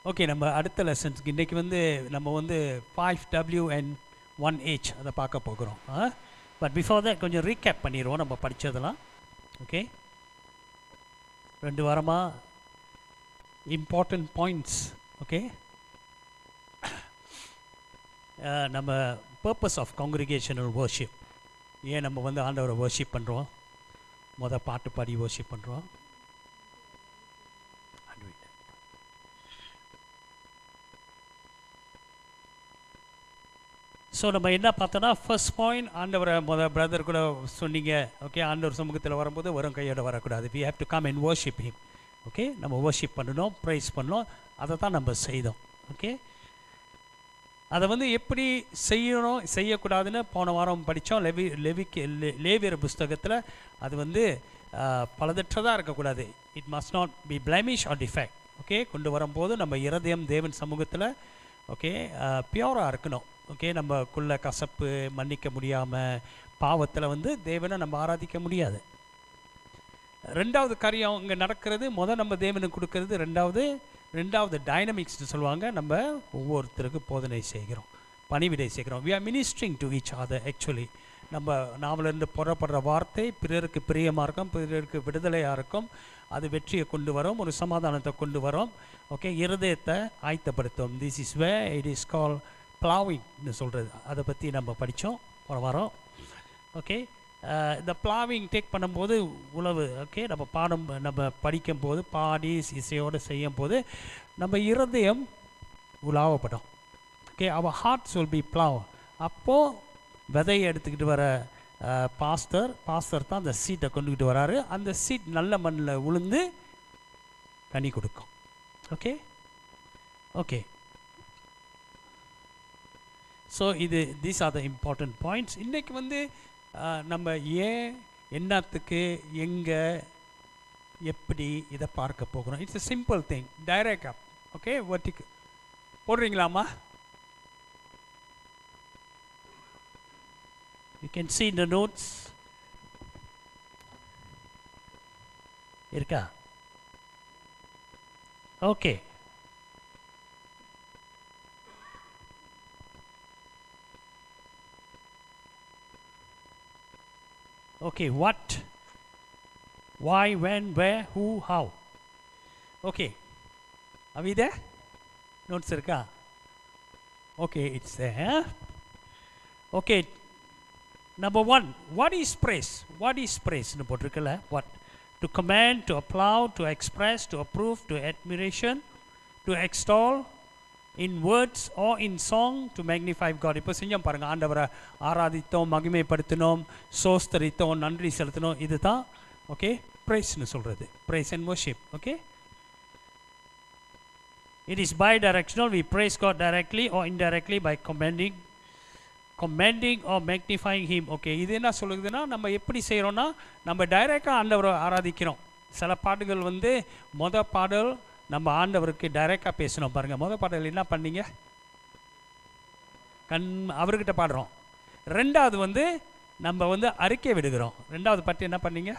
Okay நம்ம அடுத்த லெசன்ஸ்க்கு இன்றைக்கி வந்து நம்ம வந்து five W and one H அதை பார்க்க போகிறோம் பட் பிஃபோர் that கொஞ்சம் ரீகேப் பண்ணிடுவோம் நம்ம படித்ததெல்லாம் ஓகே ரெண்டு வாரமாக இம்பார்ட்டண்ட் பாயிண்ட்ஸ் ஓகே நம்ம பர்பஸ் ஆஃப் காங்கிரிகேஷனல் worship ஏன் நம்ம வந்து ஆண்டவரை worship பண்ணுறோம் முத பாட்டு பாடி worship பண்ணுறோம் ஸோ நம்ம என்ன பார்த்தோன்னா ஃபர்ஸ்ட் பாயிண்ட் ஆண்டவரை முத பிரதர் கூட சொன்னீங்க ஓகே ஆண்டவர் சமூகத்தில் வரும்போது வரும் கையோட வரக்கூடாது we have to come and worship him okay நம்ம worship பண்ணணும் ப்ரைஸ் பண்ணணும் அதை தான் நம்ம செய்தோம் ஓகே அதை வந்து எப்படி செய்யணும் செய்யக்கூடாதுன்னு போன வாரம் படித்தோம் லெவி லெவிக்கு லே- லேவியர் புஸ்தகத்தில் அது வந்து ஆஹ், பலதற்றதாக இருக்கக்கூடாது it must not be blemish or defect okay கொண்டு வரும்போது நம்ம இருதயம் தேவன் சமூகத்தில் ஓகே பியூராக இருக்கணும் ஓகே நம்மக்குள்ள கசப்பு மன்னிக்க முடியாமல் பாவத்தில் வந்து தேவனை நம்ம ஆராதிக்க முடியாது ரெண்டாவது காரியம் இங்கே நடக்கிறது முதல் நம்ம தேவனுக்கு கொடுக்கறது ரெண்டாவது ரெண்டாவது டைனமிக்ஸ்னு சொல்லுவாங்க நம்ம ஒவ்வொருத்தருக்கு போதனை செய்கிறோம் பணிவிடை செய்கிறோம் we are ministering to each other actually நம்ம நாவலிருந்து புறப்படுற வார்த்தை பிறருக்கு பிரியமாக இருக்கும் பிறருக்கு விடுதலையாக இருக்கும் அது வெற்றியை கொண்டு வரும் ஒரு சமாதானத்தை கொண்டு வரும் ஓகே இருதயத்தை ஆயத்தப்படுத்தும் this is way it is call பிளாவிங்னு சொல்கிறது அதை பற்றி நம்ம படித்தோம் போன வாரம் ஓகே இந்த பிளாவிங் டேக் பண்ணும்போது உழவு ஓகே நம்ம பாடம் நம்ம படிக்கும்போது பாடி இசையோடு செய்யும் போது நம்ம இருதயம் உலாவப்படும் ஓகே அவர் ஹார்ட்ஸ் வில் பி plow அப்போது விதையை எடுத்துக்கிட்டு வர பாஸ்டர் பாஸ்டர் தான் அந்த சீட்டை கொண்டுக்கிட்டு வராரு அந்த சீட் நல்ல மண்ணில் உளுந்து கனி கொடுக்கும் ஓகே ஓகே ஸோ இது these are the important points இன்றைக்கி வந்து ஆஹ், நம்ம ஏன் என்னத்துக்கு எங்கே எப்படி இதை பார்க்க போகிறோம் it's a simple thing direct up okay வட்டிக்கு போடுறீங்களாம்மா you can see in the notes இருக்கா okay Okay, what, why, when, where, who, how. Okay. Are we there? Notes இருக்கா Okay, it's there. Okay. Number one, what is praise? What is praise? னு போட்டிருக்கல what? To command, to applaud, to express, to approve, to admiration, to extol, in words or in song to magnify God இப்போ செஞ்சோம் பாருங்க ஆண்டவரை ஆராதித்தோம் மகிமைப்படுத்தினோம் சோஸ்தரித்தோம் நன்றி செலுத்தினோம் இதுதான் okay ப்ரைஸ்னு சொல்கிறது praise and worship okay It is bi-directional. We praise God directly or indirectly by commending, commending or magnifying Him. Okay இது என்ன சொல்லுதுன்னா நம்ம எப்படி செய்கிறோன்னா நம்ம டைரெக்டாக ஆண்டவரை ஆராதிக்கிறோம் சில பாட்டுகள் வந்து மொத பாடல் நம்ம ஆண்டவருக்கு டைரெக்டாக பேசணும் பாருங்கள் மொத பாடல் என்ன பண்ணீங்க கண் அவர்கிட்ட பாடுறோம் ரெண்டாவது வந்து நம்ம வந்து அறிக்கை விடுகிறோம் ரெண்டாவது பாட்டு என்ன பண்ணீங்க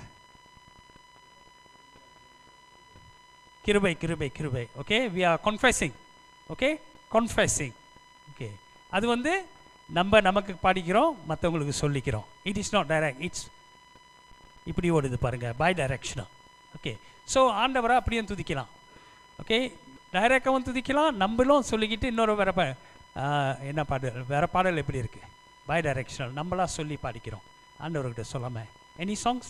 கிருபை கிருபை கிருபை okay we are confessing okay confessing okay அது வந்து நம்ம நமக்கு படிக்கிறோம் மற்றவங்களுக்கு சொல்லிக்கிறோம் it is not direct it's இப்படி ஓடுது பாருங்க பை டைரக்ஷனாக ஓகே ஸோ ஆண்டவரை அப்படியே துதிக்கலாம் ஓகே டைரக்டாகவும் துதிக்கலாம் நம்மளும் சொல்லிக்கிட்டு இன்னொரு வேற பா ஆஹ், என்ன பாடல் வேற பாடல் எப்படி இருக்குது பை டைரக்ஷனல் நம்மளா சொல்லி பாடிக்கிறோம் ஆண்டவர்கிட்ட சொல்லாமல் எனி சாங்ஸ்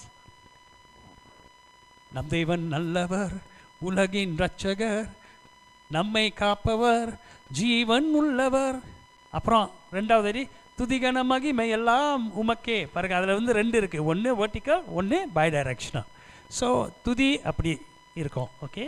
நம் தேவன் நல்லவர் உலகின் ரட்சகர் நம்மை காப்பவர் ஜீவன் உள்ளவர் அப்புறம் ரெண்டாவது அடி துதிகன மகிமை எல்லாம் உமக்கே பாருங்க அதில் வந்து ரெண்டு இருக்குது ஒன்று vertical ஒன்று பை டைரக்ஷனல் ஸோ துதி அப்படி இருக்கும் okay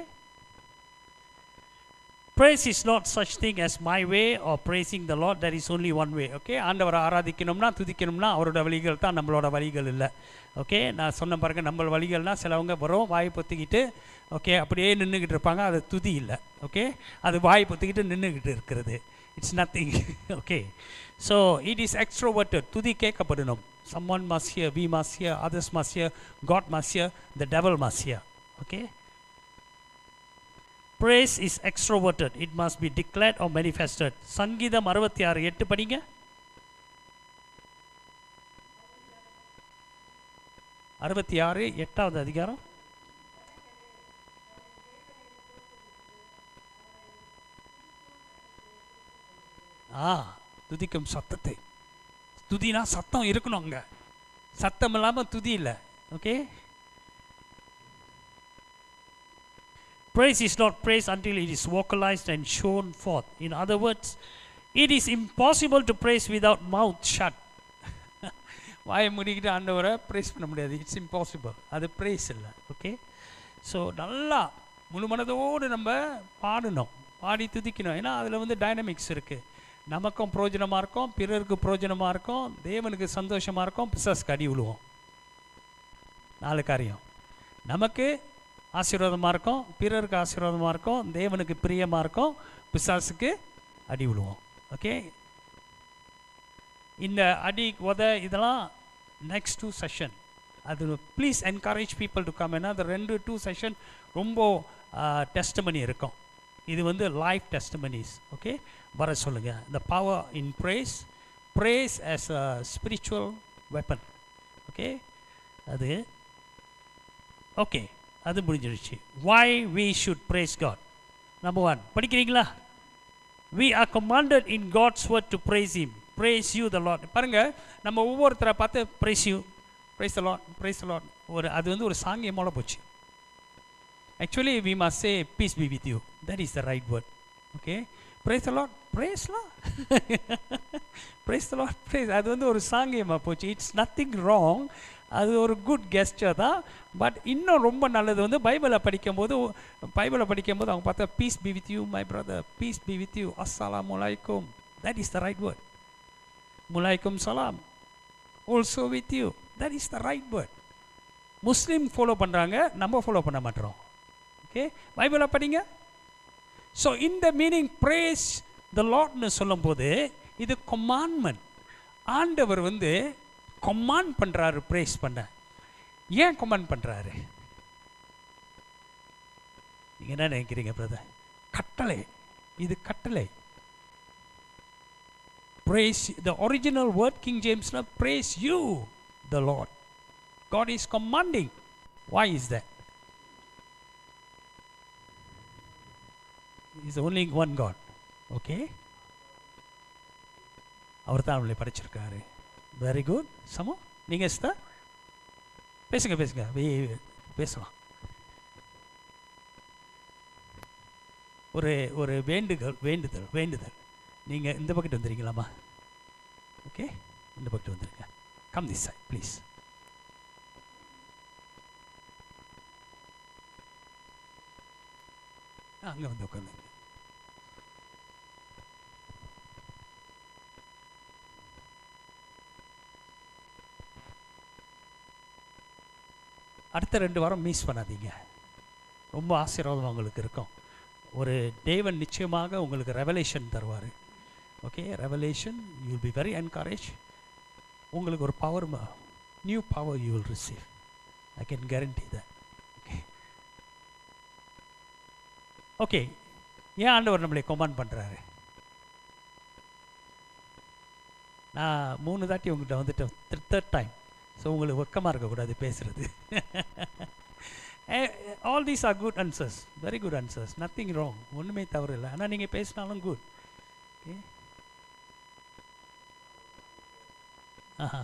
praise is not such thing as my way or praising the lord there is only one way okay ஆண்டவரை ஆராதிக்கணும்னா துதிக்கணும்னா அவரோட வழிகள் தான் நம்மளோட வழிகள் இல்லை ஓகே நான் சொன்ன பாருங்க நம்ம வழிகள்னா சிலவங்க வரும் வாய் பொத்திக்கிட்டு ஓகே அப்படியே நின்றுக்கிட்டு இருப்பாங்க அது துதி இல்லை ஓகே அது வாய் பொத்திக்கிட்டு நின்றுக்கிட்டு இருக்கிறது it's nothing okay so it is extroverted துதி கேட்கப்படணும் someone must hear we must hear others must hear god must hear the devil must hear okay praise is extroverted it must be declared or manifested சங்கீதம் அறுபத்தி ஆறு எட்டு படிங்க அறுபத்தி ஆறு எட்டாவது அதிகாரம் ஆ துதிக்கும் சத்தத்தை துதினா சத்தம் இருக்கணும் அங்கே சத்தம் இல்லாமல் துதி இல்லை okay Praise is not praise until it is vocalized and shown forth. In other words, it is impossible to praise without mouth shut. வாயை மூடிக்கிட்டு ஆண்டவரை ப்ரேஸ் பண்ண முடியாது இட்ஸ் இம்பாசிபிள் அது ப்ரேஸ் இல்லை ஓகே ஸோ நல்லா முழு மனதோடு நம்ம பாடணும் பாடி துதிக்கணும் ஏன்னா அதில் வந்து டைனமிக்ஸ் இருக்குது நமக்கும் பிரயோஜனமாக இருக்கும் பிறருக்கு பிரயோஜனமாக இருக்கும் தேவனுக்கு சந்தோஷமாக இருக்கும் பிசாஸ்க்கு அடி விழுவோம் நாலு காரியம் நமக்கு ஆசீர்வாதமாக இருக்கும் பிறருக்கு ஆசீர்வாதமாக இருக்கும் தேவனுக்கு பிரியமாக இருக்கும் பிசாசுக்கு அடி விழுவோம் ஓகே இந்த அடி உத இதெல்லாம் நெக்ஸ்ட் டூ செஷன் அது please encourage people to come ஏன்னா அது ரெண்டு டூ செஷன் ரொம்ப டெஸ்டமனி இருக்கும் இது வந்து லைஃப் டெஸ்டமனிஸ் ஓகே வர சொல்லுங்கள் இந்த power in praise praise as a spiritual weapon okay அது ஓகே அது முடிஞ்சிடுச்சு why we should praise God number one படிக்கிறீங்களா we are commanded in God's word to praise him praise you the Lord பாருங்க நம்ம ஒவ்வொருத்தரை பார்த்து praise you praise the Lord praise the Lord ஒரு அது வந்து ஒரு சாங்கியமோட போச்சு actually we must say peace be with you that is the right word okay brace the Lord பிரேஸ்லாம் பிரேஸ் த லாட் பிரேஸ் அது வந்து ஒரு சாங்கியமாக போச்சு இட்ஸ் நத்திங் ராங் அது ஒரு குட் கெஸ்டர் தான் பட் இன்னும் ரொம்ப நல்லது வந்து பைபிளை படிக்கும்போது பைபிளை படிக்கும்போது அவங்க பார்த்தா peace be with you my brother peace be with you அஸ்ஸலாம் முலாய்க்கும் that is the right word முலாய்க்கும் சலாம் also with you that is the right word Muslim follow பண்ணுறாங்க நம்ம ஃபாலோ பண்ண மாட்டோம் ஓகே பைபிளை படிங்க ஸோ இந்த மீனிங் பிரேஸ் த லாட்னு சொல்லும்போது இது கொமான்மெண்ட் ஆண்டவர் வந்து கொமாண்ட் பண்ணுறாரு ப்ரேஸ் பண்ண ஏன் கொமாண்ட் பண்ணுறாரு நீங்கள் என்ன நினைக்கிறீங்க பிரதர் கட்டளை இது கட்டளை praise the original word king james na praise you the lord god is commanding why is that is only one god okay அவர் தான் அவளை படைச்சிருக்காரு வெரி குட் சமோ நீங்கள் எஸ்தா பேசுங்க பேசுங்க வே- பேசலாம் ஒரு ஒரு வேண்டுதல் வேண்டுதல் வேண்டுதல் நீங்கள் இந்த பக்கெட் வந்துடுறீங்களாம்மா ஓகே இந்த பக்கெட் வந்துருங்க கம் திஸ் சைட் ப்ளீஸ் அங்கே வந்து உட்காந்துங்க அடுத்த ரெண்டு வாரம் மிஸ் பண்ணாதீங்க ரொம்ப ஆசீர்வாதம் உங்களுக்கு இருக்கும் ஒரு தேவன் நிச்சயமாக உங்களுக்கு ரெவலேஷன் தருவார் okay revelation you will be very encourage உங்களுக்கு ஒரு power new power you will receive I can guarantee the okay okay ஏன் ஆண்டவர் நம்மளை கொமாண்ட் பண்ணுறாரு நான் மூணு தாட்டி உங்கள்கிட்ட வந்துட்டேன் தேர்ட் டைம் ஸோ உங்களுக்கு வெக்கமாக இருக்கக்கூடாது பேசுகிறது all these are good answers very good answers nothing wrong ஒன்றுமே தவறு இல்லை ஆனால் நீங்கள் பேசினாலும் குட் ஓகே ஆஹா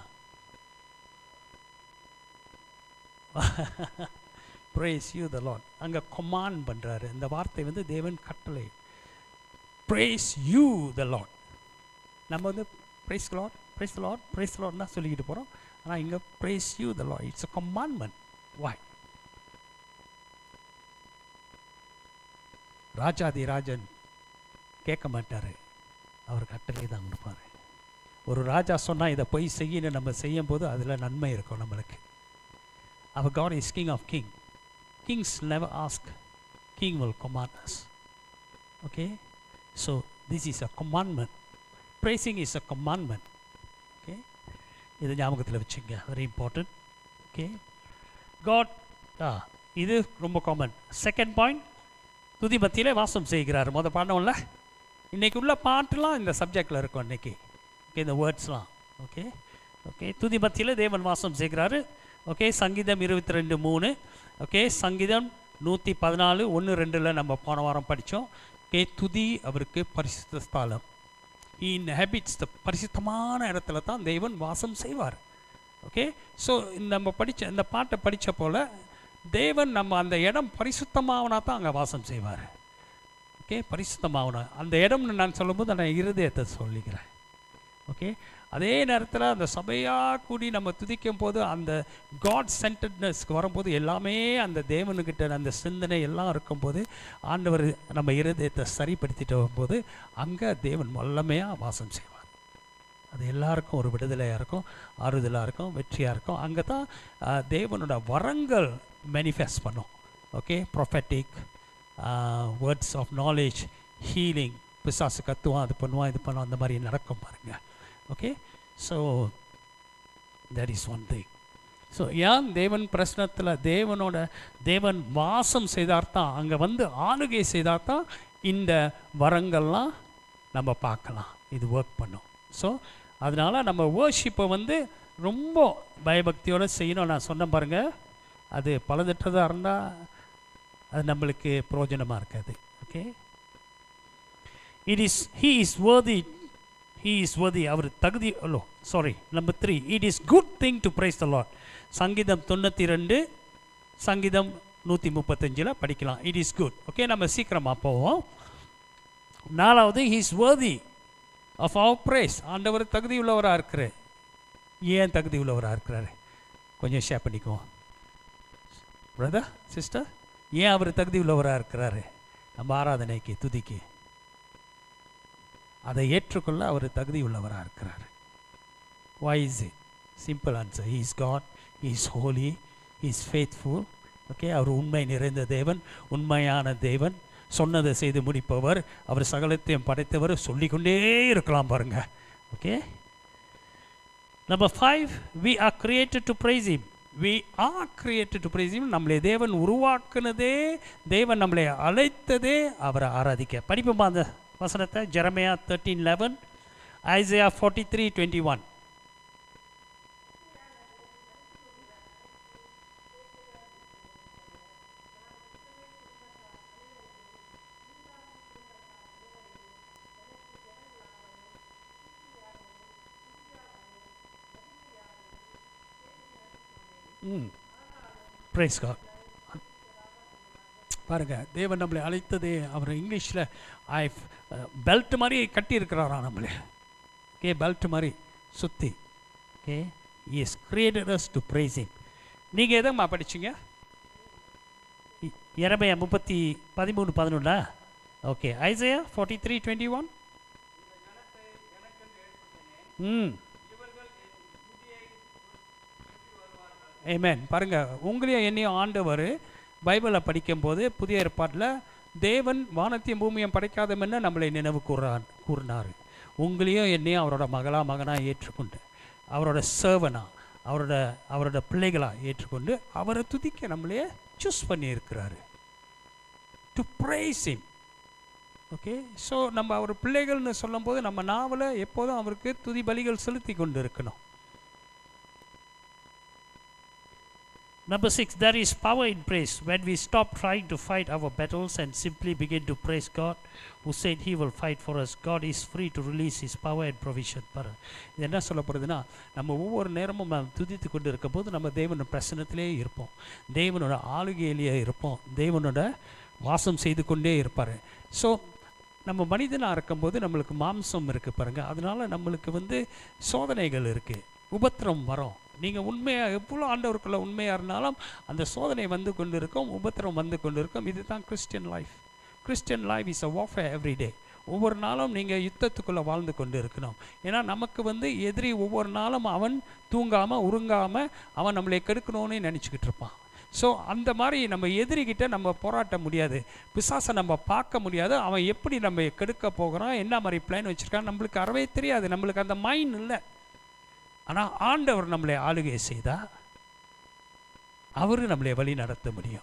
ப்ரேஸ் யூ த லாட் அங்கே கொமான் பண்ணுறாரு இந்த வார்த்தை வந்து தேவன் கட்டளை ப்ரேஸ் யூ த லாட் நம்ம வந்து praise Lord praise Lord praise லாட்னா சொல்லிக்கிட்டு போகிறோம் ஆனால் இங்கே praise you the Lord it's a commandment வாய் ராஜாதி ராஜன் கேட்க மாட்டார் அவர் கட்டளை தான் கொடுப்பார் ஒரு ராஜா சொன்னால் இதை போய் செய்யணும் நம்ம செய்யும் போது அதில் நன்மை இருக்கும் நம்மளுக்கு அவர் God is king of king kings never ask king will command us okay so this is a commandment praising is a commandment okay இது ஞாபகத்தில் வச்சுங்க வெரி இம்பார்ட்டன்ட் ஓகே காட் ஆ இது ரொம்ப காமன் செகண்ட் பாயிண்ட் துதி மத்தியிலே வாசம் செய்கிறார் முத பாடம்ல இன்னைக்கு உள்ள பாட்டுலாம் இந்த சப்ஜெக்டில் இருக்கும் இன்னைக்கு ஓகே இந்த வேர்ட்ஸ்லாம் ஓகே ஓகே துதி மத்தியில் தேவன் வாசம் செய்கிறாரு ஓகே சங்கீதம் இருபத்தி ரெண்டு மூணு ஓகே சங்கீதம் நூற்றி பதினாலு ஒன்று ரெண்டில் நம்ம போன வாரம் படித்தோம் ஓகே துதி அவருக்கு பரிசுத்த ஸ்தலம் இன் ஹேபிட்ஸ் த பரிசுத்தமான இடத்துல தான் தேவன் வாசம் செய்வார் ஓகே ஸோ நம்ம படித்த இந்த பாட்டை படித்த போல் தேவன் நம்ம அந்த இடம் பரிசுத்தமாகனா தான் அங்கே வாசம் செய்வார் ஓகே பரிசுத்தமாகணும் அந்த இடம்னு நான் சொல்லும்போது நான் இருதயத்தை சொல்லிக்கிறேன் ஓகே அதே நேரத்தில் அந்த சபையாக கூடி நம்ம துதிக்கும் போது அந்த காட் சென்டர்ட்னஸ்க்கு வரும்போது எல்லாமே அந்த தேவனுக்கிட்ட அந்த சிந்தனை எல்லாம் இருக்கும்போது ஆண்டவர் நம்ம இருதயத்தை சரிப்படுத்திட்டு வரும்போது அங்கே தேவன் வல்லமையாக வாசம் செய்வார் அது எல்லாருக்கும் ஒரு விடுதலையாக இருக்கும் ஆறுதலாக இருக்கும் வெற்றியாக இருக்கும் அங்கே தான் ஆஹ், தேவனோட வரங்கள் மேனிஃபெஸ்ட் பண்ணும் ஓகே prophetic words of knowledge healing பிசாசு கத்துவான் அது பண்ணுவான் இது பண்ணுவான் அந்த மாதிரி நடக்கும் பாருங்க okay so that is one thing so ஏன் தேவன் பிரச்சனத்தில் தேவனோட தேவன் வாசம் செய்தார் தான் அங்கே வந்து ஆளுகை செய்தார் தான் இந்த வரங்கள்லாம் நம்ம பார்க்கலாம் இது ஒர்க் பண்ணும் ஸோ அதனால் நம்ம வேர்ஷிப்பை வந்து ரொம்ப பயபக்தியோடு செய்யணும் நான் சொன்னேன் பாருங்கள் அது பலதற்றதாக இருந்தால் அது நம்மளுக்கு பிரயோஜனமாக இருக்காது okay it is he is worthy he is worthy அவர் தகுதி அல்லோ sorry number three it is good thing to praise the Lord சங்கீதம் தொண்ணூற்றி ரெண்டு சங்கீதம் நூற்றி முப்பத்தஞ்சில் படிக்கலாம் இட் இஸ் குட் ஓகே நம்ம சீக்கிரமாக போவோம் நாலாவது he is worthy of our praise ஆண்டவர் தகுதி உள்ளவராக இருக்கிறார் ஏன் தகுதி உள்ளவராக இருக்கிறாரு கொஞ்சம் ஷேர் பண்ணிக்குவோம் பிரதர் சிஸ்டர் ஏன் அவர் தகுதி உள்ளவராக இருக்கிறாரு நம்ம ஆராதனைக்கு துதிக்கு அதை ஏற்றுக்கொள்ள அவர் தகுதி உள்ளவராக இருக்கிறார் why is it simple answer he is god he is holy he is faithful okay அவர் உண்மை நிறைந்த தேவன் உண்மையான தேவன் சொன்னதை செய்து முடிப்பவர் அவர் சகலத்தையும் படைத்தவர் சொல்லிக்கொண்டே இருக்கலாம் பாருங்க okay number five we are created to praise him we are created to praise him நம்மளை தேவன் உருவாக்குனதே தேவன் நம்மளை அழைத்ததே அவரை ஆராதிக்க படிப்போமா அந்த வசனத்தை Jeremiah thirteen eleven Isaiah forty three twenty one hmm praise God பாருங்க தேவன் நம்மளை அழைத்ததே அவர் இங்கிலீஷில் ஐ பெல்ட் மாதிரி கட்டி இருக்கிறாரா நம்மளே ஓகே பெல்ட் மாதிரி சுற்றி okay is created us to praise நீங்கள் எதம்மா படிச்சீங்க இரமையா முப்பத்தி பதிமூணு பதினொன்றா okay Isaiah forty three twenty one hmm ஏமேன் பாருங்க உங்களையும் என்னையும் ஆண்டவர் பைபிளை படிக்கும்போது புதிய ஏற்பாட்டில் தேவன் வானத்தையும் பூமியும் படைக்காத முன்ன நம்மளை நினைவு கூறான் கூறினார் உங்களையும் என்னையும் அவரோட மகளா மகனாக ஏற்றுக்கொண்டு அவரோட சேவனா அவரோட அவரோட பிள்ளைகளாக ஏற்றுக்கொண்டு அவரை துதிக்க நம்மளையே சூஸ் பண்ணியிருக்கிறாரு to praise him okay so நம்ம அவர் பிள்ளைகள்னு சொல்லும்போது நம்ம நாவலை எப்போதும் அவருக்கு துதி பலிகள் செலுத்தி கொண்டு இருக்கணும் Number six, there is power in praise. When we stop trying to fight our battles and simply begin to praise God, who said He will fight for us, God is free to release His power and provision. பாரு இது என்ன சொல்லப்படுதுன்னா நம்ம ஒவ்வொரு நேரமும் நாம் துதித்து கொண்டு இருக்கும்போது நம்ம தேவனோட பிரசனத்திலே இருப்போம் தேவனோட ஆளுகையிலேயே இருப்போம் தேவனோட வாசம் செய்து கொண்டே இருப்பார் ஸோ நம்ம மனிதனாக இருக்கும்போது நம்மளுக்கு மாம்சம் இருக்குது பாருங்கள் அதனால நம்மளுக்கு வந்து சோதனைகள் இருக்குது உபத்திரம் வரும் நீங்கள் உண்மையாக எவ்வளோ ஆண்டவருக்குள்ள உண்மையாக இருந்தாலும் அந்த சோதனை வந்து கொண்டு இருக்கும் உபத்திரம் வந்து கொண்டு இருக்கும் இதுதான் Christian life Christian life is a warfare every day ஒவ்வொரு நாளும் நீங்கள் யுத்தத்துக்குள்ளே வாழ்ந்து கொண்டு இருக்கணும் ஏன்னா நமக்கு வந்து எதிரி ஒவ்வொரு நாளும் அவன் தூங்காமல் உருங்காமல் அவன் நம்மளை கெடுக்கணும்னு நினச்சிக்கிட்டு இருப்பான் ஸோ அந்த மாதிரி நம்ம எதிரிகிட்ட நம்ம போராட்ட முடியாது பிசாசை நம்ம பார்க்க முடியாது அவன் எப்படி நம்ம கெடுக்க போகிறான் என்ன மாதிரி பிளான் வச்சுருக்கான் நம்மளுக்கு அறவே தெரியாது நம்மளுக்கு அந்த மைண்ட் இல்லை ஆனால் ஆண்டவர் நம்மளை ஆளுகை செய்தால் அவர் நம்மளை வழி நடத்த முடியும்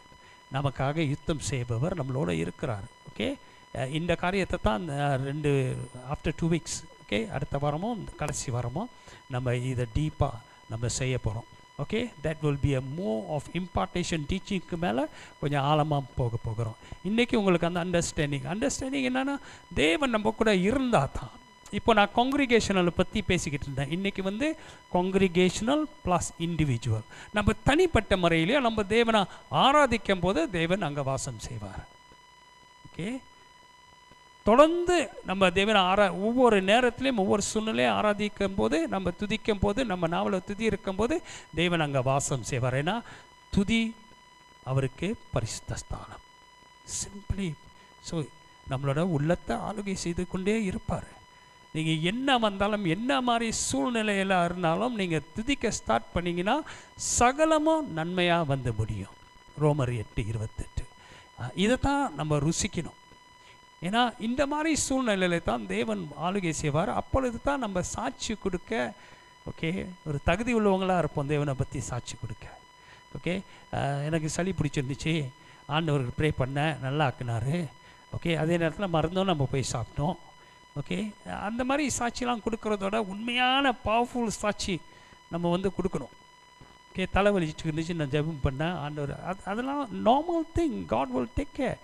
நமக்காக யுத்தம் செய்பவர் நம்மளோட இருக்கிறார் ஓகே இந்த காரியத்தை தான் அஹ், ரெண்டு ஆஃப்டர் டூ வீக்ஸ் ஓகே அடுத்த வாரமும் கடைசி வாரமும் நம்ம இதை டீப்பாக நம்ம செய்ய போகிறோம் okay that will be a move of impartation டீச்சிங்க்கு மேலே கொஞ்சம் ஆழமாக போக போகிறோம் இன்றைக்கி உங்களுக்கு அந்த அண்டர்ஸ்டாண்டிங் அண்டர்ஸ்டாண்டிங் என்னென்னா தேவன் நம்ம கூட இருந்தால் தான் இப்போ நான் காங்கிரிகேஷனலை பற்றி பேசிக்கிட்டு இருந்தேன் இன்றைக்கி வந்து காங்கிரிகேஷனல் ப்ளஸ் இண்டிவிஜுவல் நம்ம தனிப்பட்ட முறையிலேயே நம்ம தேவனை ஆராதிக்கும் போது தேவன் அங்கே வாசம் செய்வார் ஓகே தொடர்ந்து நம்ம தேவனை ஆரா ஒவ்வொரு நேரத்திலையும் ஒவ்வொரு சூழ்நிலையும் ஆராதிக்கும் போது நம்ம துதிக்கும் போது நம்ம நாவல துதி இருக்கும்போது தேவன் அங்கே வாசம் செய்வார் ஏன்னா துதி அவருக்கு பரிசுத்த ஸ்தானம் சிம்பிளி ஸோ நம்மளோட உள்ளத்தை ஆளுகை செய்து கொண்டே இருப்பார் நீங்கள் என்ன வந்தாலும் என்ன மாதிரி சூழ்நிலையில் இருந்தாலும் நீங்கள் துதிக்க ஸ்டார்ட் பண்ணீங்கன்னா சகலமும் நன்மையாக வந்து முடியும் ரோமர் எட்டு இருபத்தெட்டு இதை தான் நம்ம ருசிக்கணும் ஏன்னா இந்த மாதிரி சூழ்நிலையில தான் தேவன் ஆளுகை செய்வார் அப்பொழுது தான் நம்ம சாட்சி கொடுக்க ஓகே ஒரு தகுதி உள்ளவங்களாக இருப்போம் தேவனை பற்றி சாட்சி கொடுக்க ஓகே எனக்கு சளி பிடிச்சிருந்துச்சு ஆண்டவருக்கு ப்ரே பண்ணேன் நல்லா ஆக்குனாரு ஓகே அதே நேரத்தில் மருந்தும் நம்ம போய் சாப்பிட்டோம் ஓகே அந்த மாதிரி சாட்சிலாம் கொடுக்கறதோட உண்மையான பவர்ஃபுல் சாட்சி நம்ம வந்து கொடுக்கணும் ஓகே தலைவலிச்சுட்டு இருந்துச்சு நான் ஜெபம் பண்ணேன் ஆண்டவர் அது அதெல்லாம் normal thing God will take care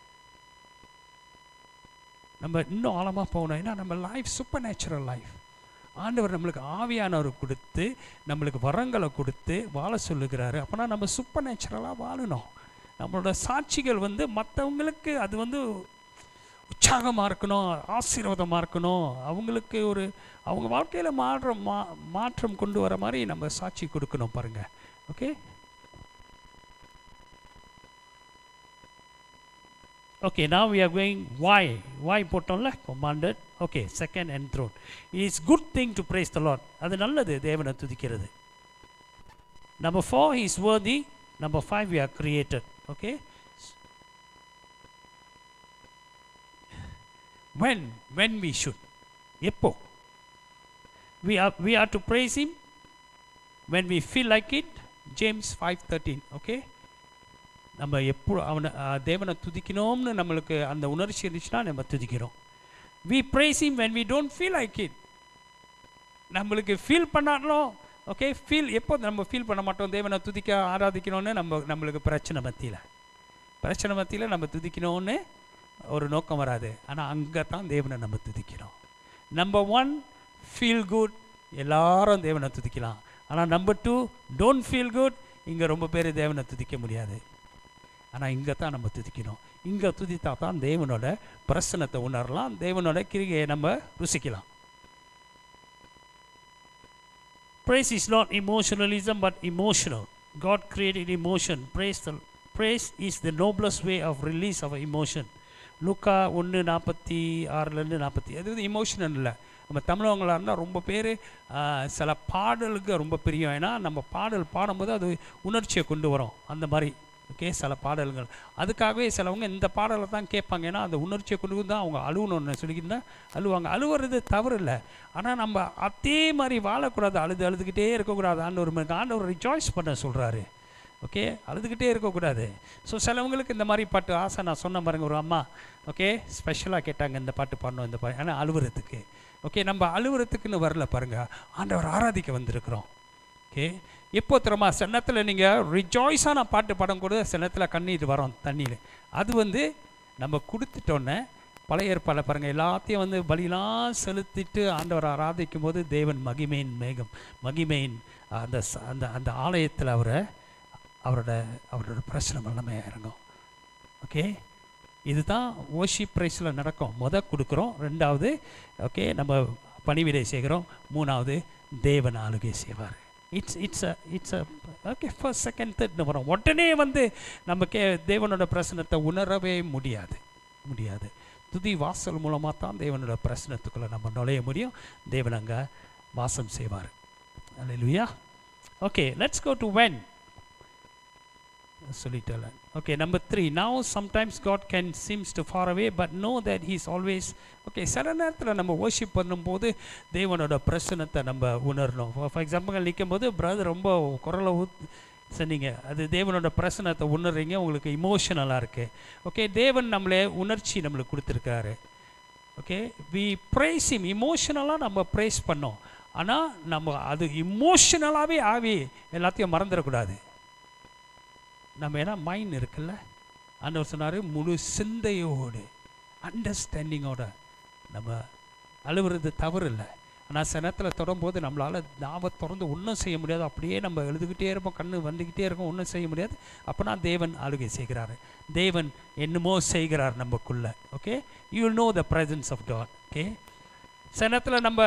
நம்ம இன்னும் ஆழமாக போகணும் ஏன்னா நம்ம லைஃப் சூப்பர் நேச்சுரல் லைஃப் ஆண்டவர் நம்மளுக்கு ஆவியானவர் கொடுத்து நம்மளுக்கு வரங்களை கொடுத்து வாழ சொல்லுகிறாரு அப்போனா நம்ம சூப்பர் நேச்சுரலாக வாழணும் நம்மளோட சாட்சிகள் வந்து மற்றவங்களுக்கு அது வந்து உற்சாகமாக இருக்கணும் ஆசீர்வாதமாக இருக்கணும் அவங்களுக்கு ஒரு அவங்க வாழ்க்கையில் மாற்ற மா மாற்றம் கொண்டு வர மாதிரி நம்ம சாட்சி கொடுக்கணும் பாருங்கள் okay Okay, now we are going why. Why போட்டோம்ல commanded. Okay, second and throne. It is good thing to praise the Lord. அது நல்லது தேவனை துதிக்கிறது. Number four, he is worthy. Number five, we are created. Okay. When? When we should. எப்போ? We are, we are to praise him when we feel like it. James 5.13. Okay. நம்ம எப்போ அவனை அஹ், தேவனை துதிக்கணும்னு நம்மளுக்கு அந்த உணர்ச்சி இருந்துச்சுன்னா நம்ம துதிக்கிறோம் we praise him when we don't feel like it நம்மளுக்கு ஃபீல் பண்ணாலும் ஓகே ஃபீல் எப்போ நம்ம ஃபீல் பண்ண மாட்டோம் தேவனை துதிக்க ஆராதிக்கணும்னு நம்ம நம்மளுக்கு பிரச்சனை மத்தியில் பிரச்சனை மத்தியில் நம்ம துதிக்கணும்னு ஒரு நோக்கம் வராது ஆனால் அங்கே தான் தேவனை நம்ம துதிக்கிறோம் நம்பர் ஒன் ஃபீல் குட் எல்லாரும் தேவனை துதிக்கலாம் ஆனால் number two don't feel good இங்கே ரொம்ப பேர் தேவனை துதிக்க முடியாது ஆனால் இங்கே தான் நம்ம துதிக்கணும் இங்கே துதித்தா தான் தேவனோட பிரசனத்தை உணரலாம் தேவனோட கிரிகையை நம்ம ருசிக்கலாம் Praise is not emotionalism but emotional. God created emotion. Praise the praise is the noblest way of release of emotion. லூக்கா ஒன்று நாற்பத்தி ஆறுலேருந்து நாற்பத்தி அது வந்து இமோஷனல் இல்லை நம்ம தமிழவங்களாக இருந்தால் ரொம்ப பேர் சில பாடலுக்கு ரொம்ப பிரியம் ஏன்னா நம்ம பாடல் பாடும்போது அது உணர்ச்சியை கொண்டு வரும் அந்த மாதிரி ஓகே சில பாடல்கள் அதுக்காகவே சிலவங்க இந்த பாடலை தான் கேட்பாங்க ஏன்னா அந்த உணர்ச்சியை கொண்டு வந்து தான் அவங்க அழுவணும்னு சொல்லிக்கிட்டு அழுவாங்க அழுவுறது தவறு இல்லை ஆனால் நம்ம அதே மாதிரி வாழக்கூடாது அழுது அழுதுகிட்டே இருக்கக்கூடாது ஆண்டவர் ஆண்டவர் ரிஜாய்ஸ் பண்ண சொல்கிறாரு ஓகே அழுதுகிட்டே இருக்கக்கூடாது ஸோ சிலவங்களுக்கு இந்த மாதிரி பாட்டு ஆசை நான் சொன்ன பாருங்க ஒரு அம்மா ஓகே ஸ்பெஷலாக கேட்டாங்க இந்த பாட்டு பாடணும் இந்த பாட்டு ஆனால் அழுவுறதுக்கு ஓகே நம்ம அழுவுறதுக்குன்னு வரல பாருங்க ஆண்டவர் ஆராதிக்க வந்திருக்கிறோம் ஓகே எப்போ தெரியுமா சில நேரத்தில் நீங்கள் ரிஜாய்ஸான பாட்டு பாடம் கூட சில நேரத்தில் கண்ணீர் வரும் தண்ணியில் அது வந்து நம்ம கொடுத்துட்டோன்னே பழைய ஏற்பாடில் பாருங்கள் எல்லாத்தையும் வந்து பலிலாம் செலுத்திட்டு ஆண்டவர் ஆராதிக்கும் போது தேவன் மகிமையின் மேகம் மகிமையின் அந்த ச- அந்த அந்த ஆலயத்தில் அவரை அவரோட அவரோட பிரச்சனை வல்லமையாக இறங்கும் ஓகே இதுதான் ஓஷிப் ப்ரைஸில் நடக்கும் முத கொடுக்குறோம் ரெண்டாவது ஓகே நம்ம பணிவிடை செய்கிறோம் மூணாவது தேவன் ஆளுகை செய்வார் it's it's a it's a okay first second தேர்ட்னு வரும் உடனே வந்து நமக்கு தேவனோட பிரசனத்தை உணரவே முடியாது முடியாது துதி வாசல் மூலமாக தான் தேவனோட பிரசனத்துக்குள்ளே நம்ம நுழைய முடியும் தேவன் அங்கே வாசம் செய்வார் அல்லேலூயா okay let's go to when சொல்லிட்டல okay number three now sometimes God can seems to far away but no that he's always okay சில நேரத்தில் நம்ம worship பண்ணும்போது தேவனோட பிரசனத்தை நம்ம உணரணும் ஃபார் எக்ஸாம்பிள் நிற்கும் போது பிரதர் ரொம்ப குரலை ஊத் சொன்னீங்க அது தேவனோட பிரசனத்தை உணர்றீங்க உங்களுக்கு இமோஷனலாக இருக்குது ஓகே தேவன் நம்மளே உணர்ச்சி நம்மளுக்கு கொடுத்துருக்காரு ஓகே வி ப்ரைஸ் இம் இமோஷனலாக நம்ம ப்ரைஸ் பண்ணோம் ஆனால் நம்ம அது இமோஷனலாகவே ஆவி எல்லாத்தையும் மறந்துடக்கூடாது நம்ம ஏன்னா மைண்ட் இருக்குல்ல ஆண்டவர் சொன்னார் முழு சிந்தையோடு அண்டர்ஸ்டாண்டிங்கோட நம்ம அழுவுறது தவறு இல்லை ஆனால் சில நேரத்தில் தொடரும்போது நம்மளால் நாவை திறந்து ஒன்றும் செய்ய முடியாது அப்படியே நம்ம எழுதுகிட்டே இருப்போம் கண்ணு வந்துக்கிட்டே இருக்கும் ஒன்றும் செய்ய முடியாது அப்போனா தேவன் ஆளுகை செய்கிறாரு தேவன் என்னமோ செய்கிறார் நமக்குள்ள okay you know the presence of God okay சில நேரத்தில் நம்ம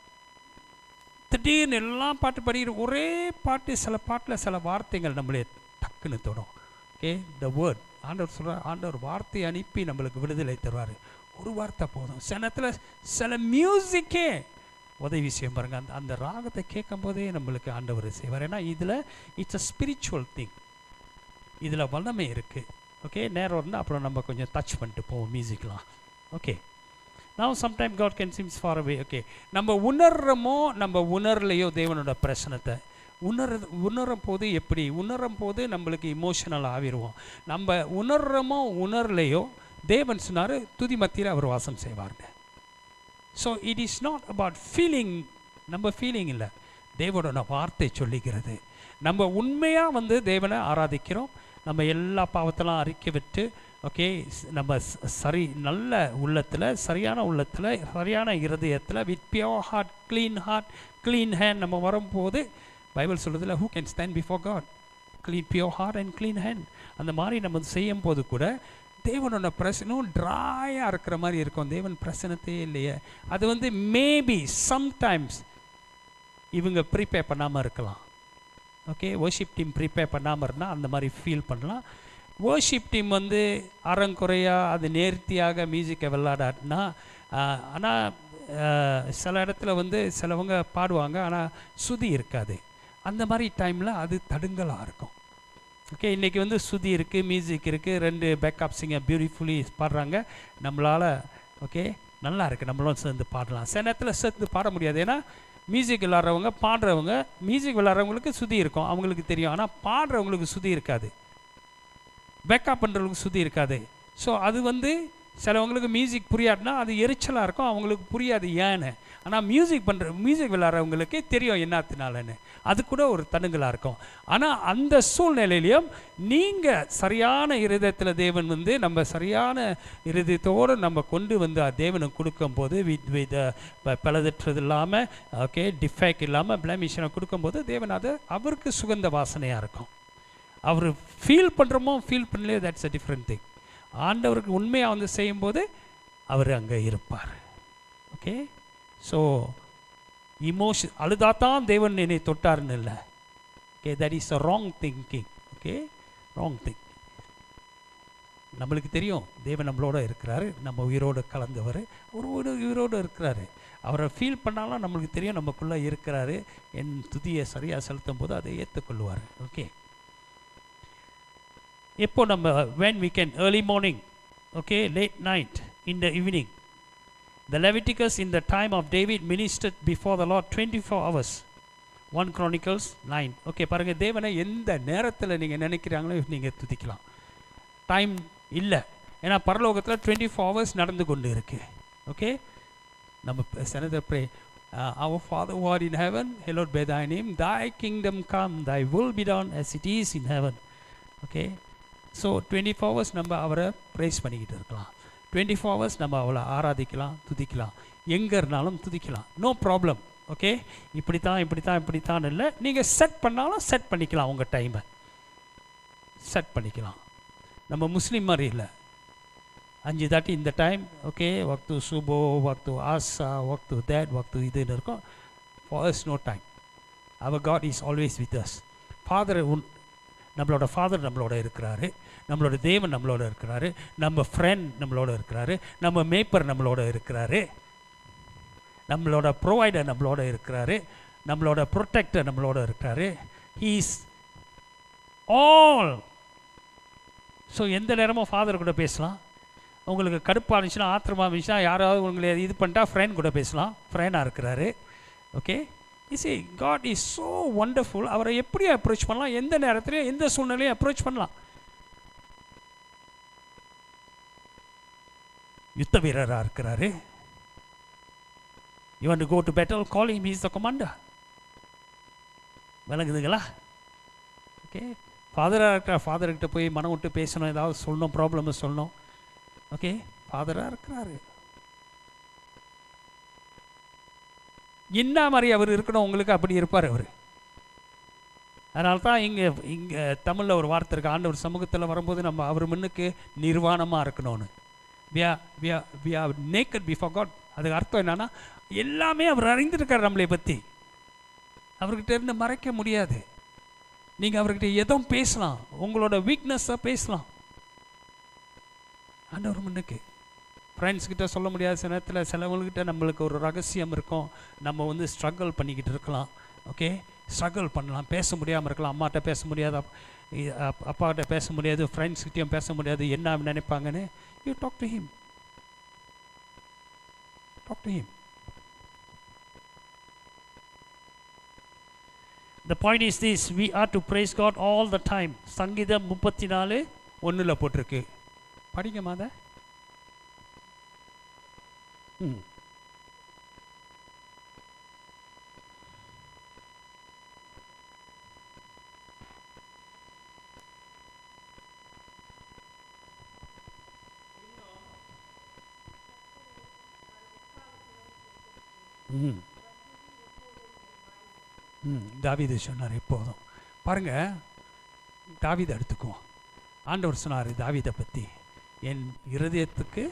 திடீர்னு எல்லாம் பாட்டு படிக்கிற ஒரே பாட்டு சில பாட்டில் சில வார்த்தைகள் நம்மளே டக்குன்னு தொடும் ஓகே த வேர்ட் ஆண்டவர் சொல்கிறார் ஆண்டவர் வார்த்தை அனுப்பி நம்மளுக்கு விடுதலை தருவார் ஒரு வார்த்தை போதும் சில நேரத்தில் சில மியூசிக்கே உதவி செய்யும் பாருங்க அந்த அந்த ராகத்தை கேட்கும் போதே நம்மளுக்கு ஆண்டவர் செய்வார் ஏன்னா இதில் இட்ஸ் அ ஸ்பிரிச்சுவல் திங் இதில் வல்லமை இருக்குது ஓகே நேரம் இருந்தால் அப்புறம் நம்ம கொஞ்சம் டச் பண்ணிட்டு போவோம் மியூசிக்லாம் ஓகே நான் sometime God can seems far away okay நம்ம உணர்றோமோ நம்ம உணரலையோ தேவனோட பிரச்சனத்தை உணர உணரும் போது எப்படி உணரும் போது நம்மளுக்கு இமோஷனல் ஆகிடுவோம் நம்ம உணர்றோமோ உணரலையோ தேவன் சொன்னார் துதி மத்தியில் அவர் வாசம் செய்வார்னு so it is not about feeling நம்ம ஃபீலிங் இல்லை தேவனோட வார்த்தை சொல்லிக்கிறது நம்ம உண்மையாக வந்து தேவனை ஆராதிக்கிறோம் நம்ம எல்லா பாவத்தெல்லாம் அறிக்கை விட்டு ஓகே நம்ம ச- சரி நல்ல உள்ளத்தில் சரியான உள்ளத்தில் சரியான இருதயத்தில் with pure heart clean heart clean hand நம்ம வரும்போது பைபிள் சொல்கிறதுல who can stand before God clean pure heart and clean hand அந்த மாதிரி நம்ம செய்யும் போது கூட தேவனோட பிரசனும் ட்ராயாக இருக்கிற மாதிரி இருக்கும் தேவன் பிரசனத்தையே இல்லையே அது வந்து மேபி சம்டைம்ஸ் இவங்க ப்ரிப்பேர் பண்ணாமல் இருக்கலாம் ஓகே worship டீம் ப்ரிப்பேர் பண்ணாமல் இருந்தால் அந்த மாதிரி ஃபீல் பண்ணலாம் worship டீம் வந்து அறங்குறையா அது நேர்த்தியாக மியூசிக்கை விளையாடாட்டினா ஆனால் சில இடத்துல வந்து சிலவங்க பாடுவாங்க ஆனால் சுதி இருக்காது அந்த மாதிரி டைமில் அது தடுங்கலாக இருக்கும் ஓகே இன்றைக்கி வந்து சுதி இருக்குது மியூசிக் இருக்குது ரெண்டு பேக்கப் சிங்கர் பியூட்டிஃபுல்லி பாடுறாங்க நம்மளால் ஓகே நல்லா இருக்குது நம்மளும் சேர்ந்து பாடலாம் சில நேரத்தில் சேர்ந்து பாட முடியாது ஏன்னா மியூசிக் விளாட்றவங்க பாடுறவங்க மியூசிக் விளாட்றவங்களுக்கு சுதி இருக்கும் அவங்களுக்கு தெரியும் ஆனால் பாடுறவங்களுக்கு சுதி இருக்காது பேக்கப் பண்ணுறவங்களுக்கு சுதி இருக்காது ஸோ அது வந்து சிலவங்களுக்கு மியூசிக் புரியாதுன்னா அது எரிச்சலாக இருக்கும் அவங்களுக்கு புரியாது ஏன்னு ஆனால் மியூசிக் பண்ணுற மியூசிக் விளாட்றவங்களுக்கே தெரியும் என்னத்தினாலன்னு அது கூட ஒரு தணுங்கலாக இருக்கும் ஆனால் அந்த சூழ்நிலையிலையும் நீங்கள் சரியான இருதயத்தில் தேவன் வந்து நம்ம சரியான இருதயத்தோடு நம்ம கொண்டு வந்து அ- தேவனுக்கு கொடுக்கும்போது வித் வித் பலதற்றது இல்லாமல் ஓகே டிஃபெக்ட் இல்லாமல் பிளமிஷனை கொடுக்கும்போது தேவன் அது அவருக்கு சுகந்த வாசனையாக இருக்கும் அவர் ஃபீல் பண்ணுறோமோ ஃபீல் பண்ணலையோ தட்ஸ் அ டிஃப்ரெண்ட் திங் ஆண்டவருக்கு உண்மையாக வந்து செய்யும்போது அவர் அங்கே இருப்பார் ஓகே ஸோ இமோஷன் அழுதா தான் தேவன் என்னை தொட்டார்னு இல்லை okay that is a wrong thinking okay wrong thing நம்மளுக்கு தெரியும் தேவன் நம்மளோட இருக்கிறாரு நம்ம உயிரோடு கலந்தவர் அவர் உயிரோ- உயிரோடு இருக்கிறாரு அவரை ஃபீல் பண்ணாலும் நம்மளுக்கு தெரியும் நமக்குள்ளே இருக்கிறாரு என் துதியை சரியாக செலுத்தும் போது அதை ஏற்றுக்கொள்வார் ஓகே எப்போ நம்ம when we can early morning okay late night in the evening the leviticus in the time of david ministered before the lord 24 hours 1 chronicles 9 okay பாருங்க தேவனை எந்த நேரத்தில் நீங்கள் நினைக்கிறாங்களோ நீங்கள் துதிக்கலாம் டைம் இல்லை ஏன்னா பரலோகத்தில் டுவெண்ட்டி ஃபோர் ஹவர்ஸ் நடந்து கொண்டு இருக்கு ஓகே நம்ம செனதர் pray our father who art in heaven hallowed be thy name thy kingdom come thy will be done as it is in heaven okay so twenty four hours நம்ம அவரை price பண்ணிக்கிட்டு இருக்கலாம் twenty four hours நம்ம அவளை ஆராதிக்கலாம் துதிக்கலாம் எங்கே இருந்தாலும் துதிக்கலாம் no problem okay இப்படி தான் இப்படி தான் இப்படி தான் இல்லை நீங்கள் செட் பண்ணாலும் செட் பண்ணிக்கலாம் உங்கள் டைமை செட் பண்ணிக்கலாம் நம்ம முஸ்லீம் மாதிரி இல்லை அஞ்சு தாட்டி இந்த டைம் ஓகே வக்து சுபோ வக்து ஆசா வக்து தேட் வக்து இதுன்னு இருக்கும் for us no time our God is always with us father உன் நம்மளோட ஃபாதர் நம்மளோட இருக்கிறாரு நம்மளோட தேவன் நம்மளோட இருக்கிறாரு நம்ம ஃப்ரெண்ட் நம்மளோட இருக்கிறாரு நம்ம மேய்ப்பர் நம்மளோட இருக்கிறாரு நம்மளோட ப்ரொவைடர் நம்மளோட இருக்கிறாரு நம்மளோட ப்ரொடெக்டர் நம்மளோட இருக்கிறாரு ஹீஸ் ஆல் ஸோ எந்த நேரமும் ஃபாதர் கூட பேசலாம் உங்களுக்கு கடுப்பாக இருந்துச்சுன்னா ஆத்திரமா இருந்துச்சுன்னா யாராவது உங்களை இது பண்ணிட்டா ஃப்ரெண்ட் கூட பேசலாம் ஃப்ரெண்டாக இருக்கிறாரு okay is a God is so wonderful அவரை எப்படி அப்ரோச் பண்ணலாம் எந்த நேரத்துலையும் எந்த சூழ்நிலையும் அப்ரோச் பண்ணலாம் யுத்த வீரராக இருக்கிறாரு இவன் to go to battle call him is the commander விளங்குதுங்களா ஓகே ஃபாதராக இருக்கிற ஃபாதர்கிட்ட போய் மனம் விட்டு பேசணும் ஏதாவது சொல்லணும் ப்ராப்ளம் சொல்லணும் ஓகே ஃபாதராக இருக்கிறாரு என்ன மாதிரி அவர் இருக்கணும் உங்களுக்கு அப்படி இருப்பார் அவர் அதனால தான் இங்கே இங்கே தமிழில் ஒரு வார்த்தை இருக்கு ஆண்டவர் சமூகத்தில் வரும்போது நம்ம அவர் முன்னுக்கு நிர்வாணமாக இருக்கணும்னு வியா வியா வியா நேக்கட் பிஃபார் காட் அதுக்கு அர்த்தம் என்னன்னா எல்லாமே அவர் அறிந்திருக்கார் நம்மளை பற்றி அவர்கிட்ட இருந்து மறைக்க முடியாது நீங்கள் அவர்கிட்ட எதுவும் பேசலாம் உங்களோட வீக்னஸை பேசலாம் ஆண்டவர் முன்னுக்கு ஃப்ரெண்ட்ஸ் கிட்ட சொல்ல முடியாத சில நேரத்தில் சிலவங்கக்கிட்ட நம்மளுக்கு ஒரு ரகசியம் இருக்கும் நம்ம வந்து ஸ்ட்ரகிள் பண்ணிக்கிட்டு இருக்கலாம் ஓகே ஸ்ட்ரகிள் பண்ணலாம் பேச முடியாமல் இருக்கலாம் அம்மாட்ட பேச முடியாது அப்- இ- அப்- அப்பாகிட்ட பேச முடியாது ஃப்ரெண்ட்ஸ்கிட்டையும் பேச முடியாது என்ன நினைப்பாங்கன்னு you talk to him talk to him The point is this we are to praise God all the time சங்கீதம் முப்பத்தி நாலு ஒன்றில் போட்டிருக்கு படிங்க மாத ம் ம் ம் தாவீது சொன்னார் எப்போதும் பாருங்க தாவீதை எடுத்துக்குவோம் ஆண்டவர் சொன்னார் தாவீதை பற்றி என் இருதயத்துக்கு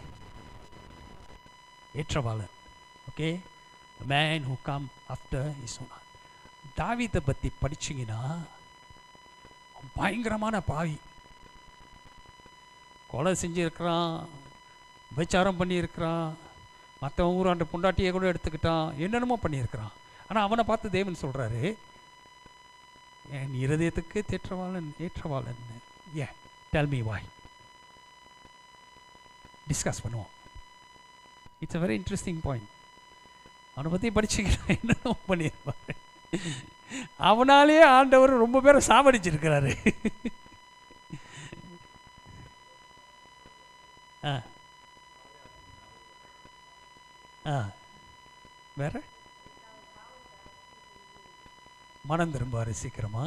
ஏற்றவாளன் okay man who come after his சொன்னார் தாவீதை பற்றி படிச்சீங்கன்னா பயங்கரமான பாவி கொலை செஞ்சிருக்கிறான் விபச்சாரம் பண்ணியிருக்கிறான் மற்றவன் ஊராண்ட பொண்டாட்டியை கூட எடுத்துக்கிட்டான் என்னென்னமோ பண்ணியிருக்கிறான் ஆனால் அவனை பார்த்து தேவன் சொல்கிறாரு என் இருதயத்துக்கு தேற்றவாளன் ஏற்றவாளன் ஏ டெல் மீ வாய் டிஸ்கஸ் பண்ணுவோம் it's a very interesting point அவனை பற்றி படிச்சுக்கிறேன் என்னென்ன பண்ணியிருப்பாரு அவனாலேயே ஆண்டவர் ரொம்ப பேரை சாவடிச்சிருக்கிறாரு ஆ ஆ வேற மனம் திரும்பாரு சீக்கிரமா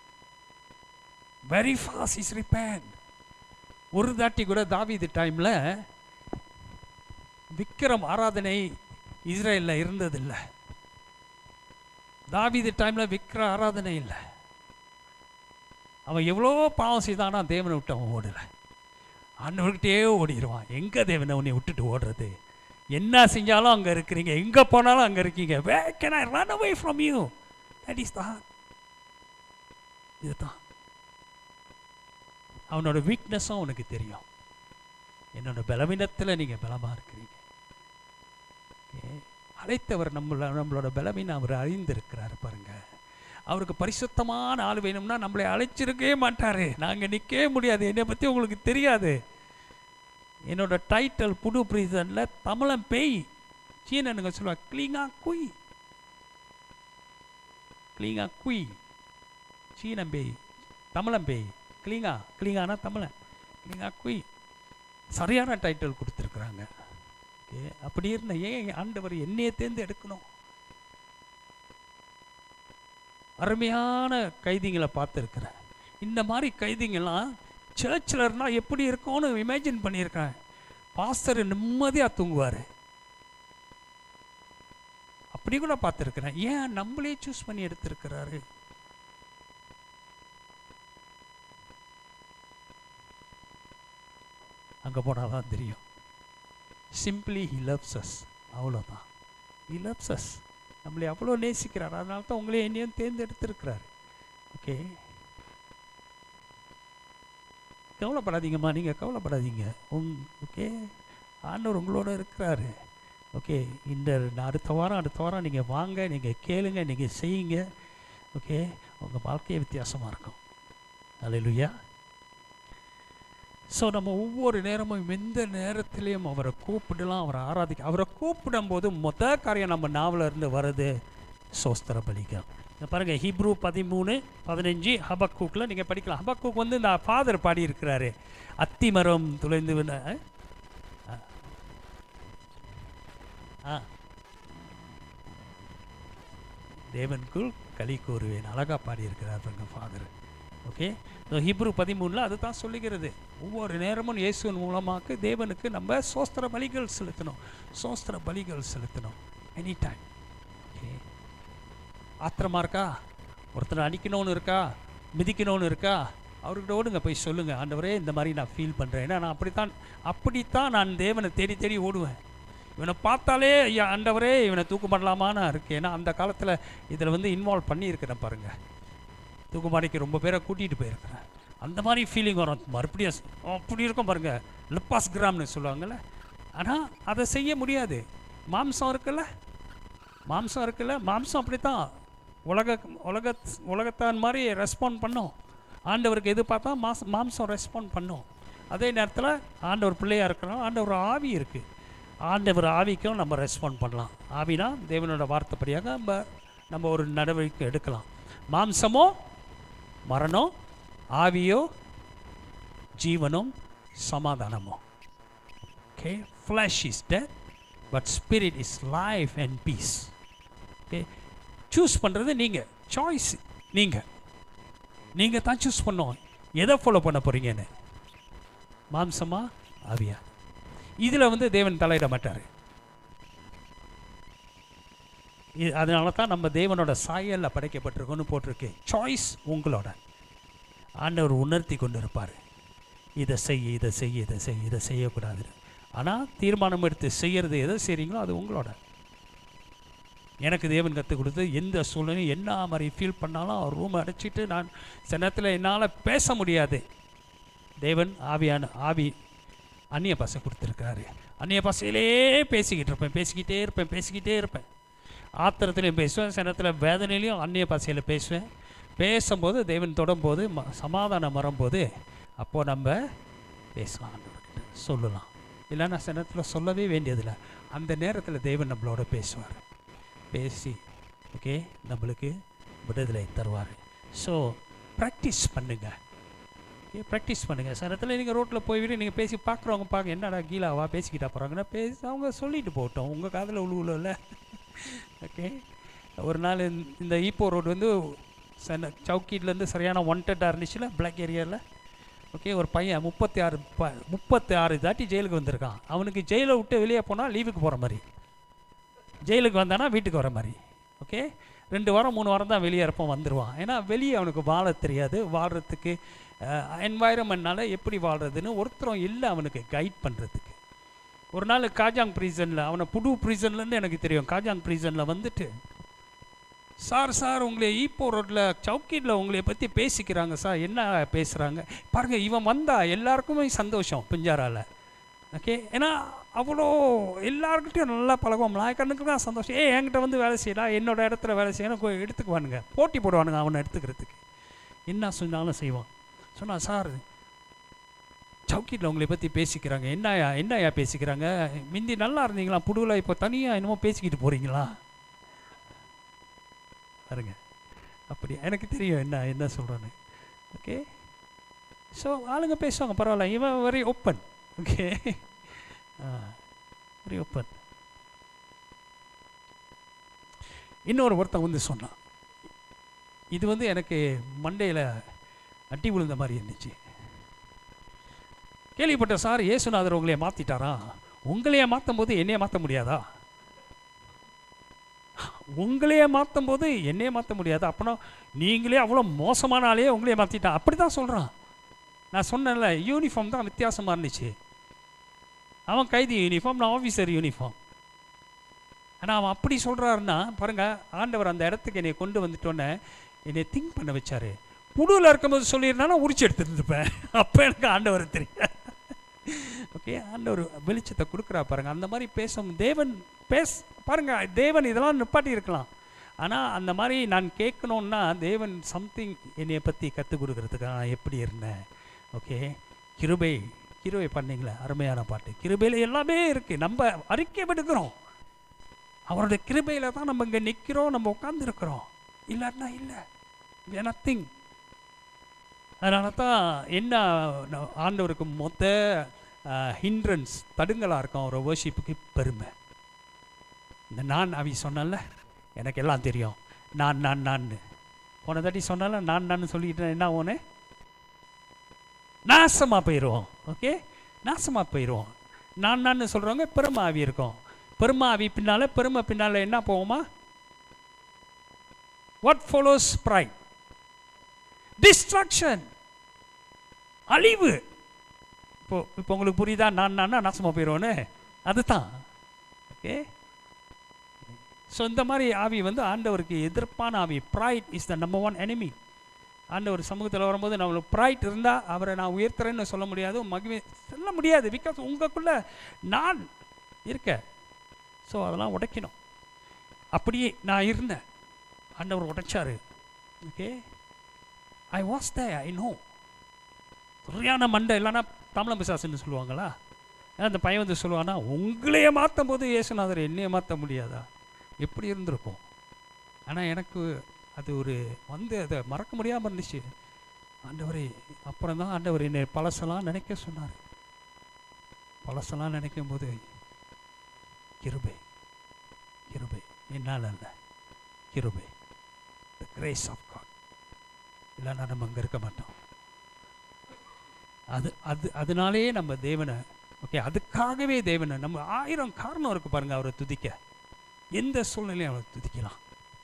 வெரி ஃபாஸ்ட் இஸ் ரிப்பேண்ட் ஒரு தாட்டி கூட தாவீது டைமில் விக்கிரம் ஆராதனை இஸ்ரேலில் இருந்ததில்லை தாவீது டைமில் விக்கிர ஆராதனை இல்லை அவன் எவ்வளோ பாவம் செய்தானா தேவனை விட்டு அவன் ஓடலை ஆண்டவர்கிட்டே ஓடிடுவான் எங்கே தேவனை உன்னை விட்டுட்டு ஓடுறது என்ன செஞ்சாலும் அங்கே இருக்கிறீங்க எங்கே போனாலும் அங்கே இருக்கீங்க where can I run away from you that is தான் இதுதான் அவனோட வீக்னஸும் உனக்கு தெரியும் என்னோட பலவீனத்தில் நீங்கள் பலமாக இருக்கிறீங்க Okay. அழைத்தவர் நம்மள நம்மளோட பலவீனம் அவர் அறிந்திருக்கிறார் பாருங்க அவருக்கு பரிசுத்தமான ஆள் வேணும்னா நம்மளை அழைச்சிருக்கவே மாட்டார் நாங்கள் நிற்கவே முடியாது என்னை பற்றி உங்களுக்கு தெரியாது என்னோட டைட்டில் புது பிரீசனில் தமிழன் பேய் சீனனுங்க சொல்லுவா கிளிங்கா குய் கிளிங்கா குய் சீனம் பேய் தமிழன் பேய் கிளிங்கா கிளிங்கானா தமிழன் கிளிங்கா குய் சரியான டைட்டில் கொடுத்துருக்குறாங்க ஓகே அப்படி இருந்த ஏன் ஆண்டவர் என்னையை தேர்ந்து எடுக்கணும் அருமையான கைதிங்களை பார்த்துருக்குறேன் இந்த மாதிரி கைதிங்கெல்லாம் சர்ச்சில் இருந்தால் எப்படி இருக்கும்னு இமேஜின் பண்ணியிருக்கேன் பாஸ்டர் நிம்மதியாக தூங்குவார் அப்படி கூட பார்த்துருக்குறேன் ஏன் நம்மளே சூஸ் பண்ணி எடுத்திருக்கிறாரு அங்கே போனால் தான் தெரியும் சிம்பிளி ஹி லவ்ஸ் அஸ் அவ்வளோதான் ஹி லவ்ஸ் அஸ் நம்மளை அவ்வளோ நேசிக்கிறார் அதனால தான் உங்களே என்னையும் தேர்ந்தெடுத்திருக்கிறார் ஓகே கவலைப்படாதீங்கம்மா நீங்கள் கவலைப்படாதீங்க உங் ஓகே ஆண்டவர் உங்களோட இருக்கிறாரு ஓகே இந்த நான் அடுத்த வாரம் அடுத்த வாரம் நீங்கள் வாங்க நீங்கள் கேளுங்க நீங்கள் செய்யுங்க ஓகே உங்கள் வாழ்க்கையே வித்தியாசமாக இருக்கும் அல்லேலூயா ஸோ நம்ம ஒவ்வொரு நேரமும் எந்த நேரத்திலையும் அவரை கூப்பிடலாம் அவரை ஆராதிக்க அவரை கூப்பிடும்போது மொத காரியம் நம்ம நாவல இருந்து வருது சோஸ்திர பலிகள் இந்த பாருங்கள் ஹீப்ரூ பதிமூணு பதினஞ்சு ஹபக்கூக்கில் நீங்கள் படிக்கலாம் ஹபக்கூக் வந்து இந்த ஃபாதர் பாடியிருக்கிறாரு அத்திமரம் துளைந்து வின- ஆ? ஆ தேவனுக்குள் களி கூறுவேன் அழகாக பாடியிருக்கிறார் பாருங்க ஃபாதர் ஓகே இந்த ஹிப்ரு பதிமூணில் அது தான் சொல்லுகிறது ஒவ்வொரு நேரமும் இயேசுவின் மூலமாக தேவனுக்கு நம்ம சோஸ்திர பலிகள் செலுத்தணும் சோஸ்திர பலிகள் செலுத்தணும் எனி டைம் ஓகே ஆத்திரமா இருக்கா ஒருத்தனை அடிக்கணும்னு இருக்கா மிதிக்கணும்னு இருக்கா அவர்கிட்ட ஓடுங்க போய் சொல்லுங்கள் ஆண்டவரே இந்த மாதிரி நான் ஃபீல் பண்ணுறேன் ஏன்னா நான் அப்படித்தான் அப்படித்தான் நான் தேவனை தேடி தேடி ஓடுவேன் இவனை பார்த்தாலே ஐயா ஆண்டவரே இவனை தூக்கு பண்ணலாமான்னு இருக்கு ஏன்னா அந்த காலத்தில் இதில் வந்து இன்வால்வ் பண்ணியிருக்கிறேன் பாருங்கள் தூக்குமாடிக்கு ரொம்ப பேரை கூட்டிகிட்டு போயிருக்கிறேன் அந்த மாதிரி ஃபீலிங் வரும் மறுபடியும் ஸ்- அப்படி இருக்கும் பாருங்கள் லிப்பாஸ் கிராம்னு சொல்லுவாங்கள்ல ஆனால் அதை செய்ய முடியாது மாம்சம் இருக்குல்ல மாம்சம் இருக்குல்ல மாம்சம் அப்படி தான் உலக உலக உலகத்தான் மாதிரி ரெஸ்பாண்ட் பண்ணும் ஆண்டவருக்கு எது பார்த்தா மாஸ் மாம்சம் ரெஸ்பாண்ட் பண்ணும் அதே நேரத்தில் ஆண்டவர் பிள்ளையாக இருக்கிறோம் ஆண்டவர் ஆவி இருக்குது ஆண்டவர் ஆவிக்கும் நம்ம ரெஸ்பாண்ட் பண்ணலாம் ஆவினா தேவனோட வார்த்தைப்படியாக நம்ம நம்ம ஒரு நடவடிக்கை எடுக்கலாம் மாம்சமோ மரணம் ஆவியோ ஜீவனும் சமாதானமோ okay flesh is death but spirit is life and peace okay choose பண்ணுறது நீங்கள் சாய்ஸ் நீங்கள் நீங்கள் தான் சூஸ் பண்ணோம் எதை ஃபாலோ பண்ண போகிறீங்கன்னு மாம்சமா ஆவியா இதில் வந்து தேவன் தலையிட மாட்டார் இது அதனால தான் நம்ம தேவனோட சாயலில் படைக்கப்பட்டிருக்கோன்னு போட்டிருக்கு சாய்ஸ் உங்களோட ஆண்டவர் உணர்த்தி கொண்டு இருப்பார் இதை செய் இதை செய் இதை செய் இதை செய்யக்கூடாது ஆனால் தீர்மானம் எடுத்து செய்யறது எதை செய்கிறீங்களோ அது உங்களோட எனக்கு தேவன் கற்றுக் கொடுத்து எந்த சூழ்நிலையும் என்ன மாதிரி ஃபீல் பண்ணாலும் அவர் ரூமை அடைச்சிட்டு நான் சில நேரத்தில் என்னால் பேச முடியாது தேவன் ஆவியான ஆவி அந்நிய பாசை கொடுத்துருக்காரு அந்நிய பாசையிலே பேசிக்கிட்டு இருப்பேன் பேசிக்கிட்டே இருப்பேன் பேசிக்கிட்டே இருப்பேன் ஆத்திரத்துலையும் பேசுவேன் சில நேரத்தில் வேதனையிலையும் அந்நிய பாசையில் பேசுவேன் பேசும்போது தேவன் தொடும்போது ம சமாதானம் வரும்போது அப்போது நம்ம பேசலாம் ஆண்டவர்கிட்ட சொல்லலாம் இல்லைன்னா சில நேரத்தில் சொல்லவே வேண்டியதில்லை அந்த நேரத்தில் தேவன் நம்மளோட பேசுவார் பேசி ஓகே நம்மளுக்கு விடுதலை தருவார் ஸோ ப்ராக்டிஸ் பண்ணுங்க ஓகே ப்ராக்டிஸ் பண்ணுங்கள் சில இடத்துல நீங்கள் ரோட்டில் போய்விட்டு நீங்கள் பேசி பார்க்குறவங்க பார்க்க என்னடா கீழாவா பேசிக்கிட்டா போகிறாங்கன்னா பேசி அவங்க சொல்லிட்டு போகட்டும் உங்கள் காதில் உழுவுல ஓகே ஒரு நாள் இந்த- இந்த ஈப்போ ரோடு வந்து சன சவுக்கீட்லேருந்து சரியான ஒன்டெட்டாக இருந்துச்சுல பிளாக் ஏரியாவில் ஓகே ஒரு பையன் முப்பத்தி ஆறு ப முப்பத்தி ஆறு தாட்டி ஜெயிலுக்கு வந்திருக்கான் அவனுக்கு ஜெயிலை விட்டு வெளியே போனால் லீவுக்கு போகிற மாதிரி ஜெயிலுக்கு வந்தானா வீட்டுக்கு வர மாதிரி ஓகே ரெண்டு வாரம் மூணு வாரம் தான் வெளியே இருப்பான் வந்துடுவான் ஏன்னா வெளியே அவனுக்கு வாழ தெரியாது வாழ்கிறதுக்கு என்வாயரமெண்ட்னால எப்படி வாழ்கிறதுன்னு ஒருத்தரும் இல்லை அவனுக்கு கைட் பண்ணுறதுக்கு ஒரு நாள் காஜாங் ப்ரீசனில் அவனை புது ப்ரீசன்லேருந்து எனக்கு தெரியும் காஜாங் ப்ரீசனில் வந்துட்டு சார் சார் உங்களை ஈப்போ ரோட்டில் சவுக்கீட்டில் உங்களை பற்றி பேசிக்கிறாங்க சார் என்ன பேசுகிறாங்க பாருங்கள் இவன் வந்தா எல்லாருக்குமே சந்தோஷம் பிஞ்சாரால ஓகே ஏன்னா அவ்வளோ எல்லாருக்கிட்டையும் நல்லா பழகுவோம் நாயக்கண்ணுக்கு தான் சந்தோஷம் ஏ என்கிட்ட வந்து வேலை செய்யலாம் என்னோட இடத்துல வேலை செய்யணும் கொ- எடுத்துக்குவானுங்க போட்டி போடுவானுங்க அவனை எடுத்துக்கிறதுக்கு என்ன சொன்னாலும் செய்வான் சொன்னா சார் சவுக்கீட்டில் உங்களை பற்றி பேசிக்கிறாங்க என்னயா என்னயா பேசிக்கிறாங்க முந்தி நல்லா இருந்தீங்களா புடுவில் இப்போ தனியாக என்னமோ பேசிக்கிட்டு போகிறீங்களா பாருங்க அப்படி எனக்கு தெரியும் என்ன என்ன சொல்கிறேன்னு ஓகே ஸோ ஆளுங்க பேசுவாங்க பரவாயில்ல இவன் very open okay very open இன்னொரு ஒருத்தன் வந்து சொன்னான் இது வந்து எனக்கு மண்டையில் அட்டி விழுந்த மாதிரி இருந்துச்சு கேள்விப்பட்ட சார் இயேசுநாதர் உங்களைய மாற்றிட்டாரா உங்களையே மாற்றும் போது என்னைய மாற்ற முடியாதா உங்களையே மாற்றும் போது என்னையே மாற்ற முடியாது அப்போனா நீங்களே அவ்வளோ மோசமான ஆளையே உங்களையே மாற்றிட்டான் அப்படி தான் சொல்கிறான் நான் சொன்னேன்ல யூனிஃபார்ம் தான் வித்தியாசமாக இருந்துச்சு அவன் கைதி யூனிஃபார்ம் நான் ஆஃபீஸர் யூனிஃபார்ம் ஆனால் அவன் அப்படி சொல்கிறாருன்னா பாருங்கள் ஆண்டவர் அந்த இடத்துக்கு என்னை கொண்டு வந்துட்டோன்னே என்னை திங்க் பண்ண வச்சாரு புடுவில் இருக்கும்போது சொல்லியிருந்தாலும் உரிச்சு எடுத்துருந்துருப்பேன் அப்போ எனக்கு ஆண்டவர் தெரியும் ஓகே ஆண்டவர் வெளிச்சத்தை கொடுக்குறா பாருங்க அந்த மாதிரி பேசும் தேவன் பேஸ் பாருங்க தேவன் இதெல்லாம் நிப்பாட்டி இருக்கலாம் ஆனால் அந்த மாதிரி நான் கேட்கணுன்னா தேவன் சம்திங் என்னைய பற்றி கற்றுக் கொடுக்கறதுக்கு நான் எப்படி இருந்தேன் ஓகே கிருபை கிருபை பண்ணீங்களே அருமையான பாட்டு கிருபையில் எல்லாமே இருக்குது நம்ம அறிக்கை விடுக்கிறோம் அவருடைய கிருபையில் தான் நம்ம இங்கே நிற்கிறோம் நம்ம உட்காந்துருக்குறோம் இல்லைன்னா இல்லை நத்திங் அதனால தான் என்ன ந- ஆண்டவருக்கு மொத்த ஹிண்ட்ரன்ஸ் தடுங்கலாக இருக்கும் அவரை வர்ஷிப்புக்கு பெருமை இந்த நான் அவி சொன்னல எனக்கு எல்லாம் தெரியும் நான் நான் நான் போன தாட்டி சொன்னால நான் நான் சொல்லிட்டு என்ன ஆகும்னு நாசமாக போயிடுவோம் ஓகே நாசமாக போயிடுவோம் நான் நான் சொல்கிறவங்க பெருமை ஆவி இருக்கும் பெருமை ஆவி பின்னால் பெருமை பின்னால் என்ன போகுமா வாட் ஃபாலோஸ் ப்ரைட் டிஸ்ட்ரக்ஷன் அழிவு இப்போ இப்போ உங்களுக்கு புரியுதா நான் நான் நாசமாக போயிடுவோன்னு அதுதான் ஓகே ஸோ இந்த மாதிரி ஆவி வந்து ஆண்டவருக்கு எதிர்ப்பான ஆவி pride is the number one enemy ஆண்டவர் சமூகத்தில் வரும்போது நம்மளுக்கு ப்ரைட் இருந்தால் அவரை நான் உயர்த்துறேன்னு சொல்ல முடியாது மகிமை சொல்ல முடியாது பிகாஸ் உங்களுக்குள்ள நான் இருக்க ஸோ அதெல்லாம் உடைக்கணும் அப்படியே நான் இருந்தேன் ஆண்டவர் உடைச்சாரு okay I was there I know சரியான மண்டை இல்லைன்னா தமிழ் பிசாசுன்னு சொல்லுவாங்களா ஏன்னா அந்த பையன் வந்து சொல்லுவானா உங்களையே மாற்றும் போது இயேசுநாதர் என்னையே மாற்ற முடியாதா எப்படி இருந்திருக்கும் ஆனால் எனக்கு அது ஒரு வந்து அதை மறக்க முடியாமல் இருந்துச்சு ஆண்டவரே அப்புறம் தான் ஆண்டவர் என்னை பழசெல்லாம் நினைக்க சொன்னார் பழசெல்லாம் நினைக்கும் போது கிருபை கிருபை என்னால் அல்ல கிருபை த கிரேஸ் ஆஃப் காட் இல்லைன்னா நம்ம அங்கே இருக்க மாட்டோம் அது அது அதனாலேயே நம்ம தேவனை ஓகே அதுக்காகவே தேவனை நம்ம ஆயிரம் காரணம் இருக்கு பாருங்க அவரை துதிக்க எந்த சூழ்நிலையும் அவரை துதிக்கலாம்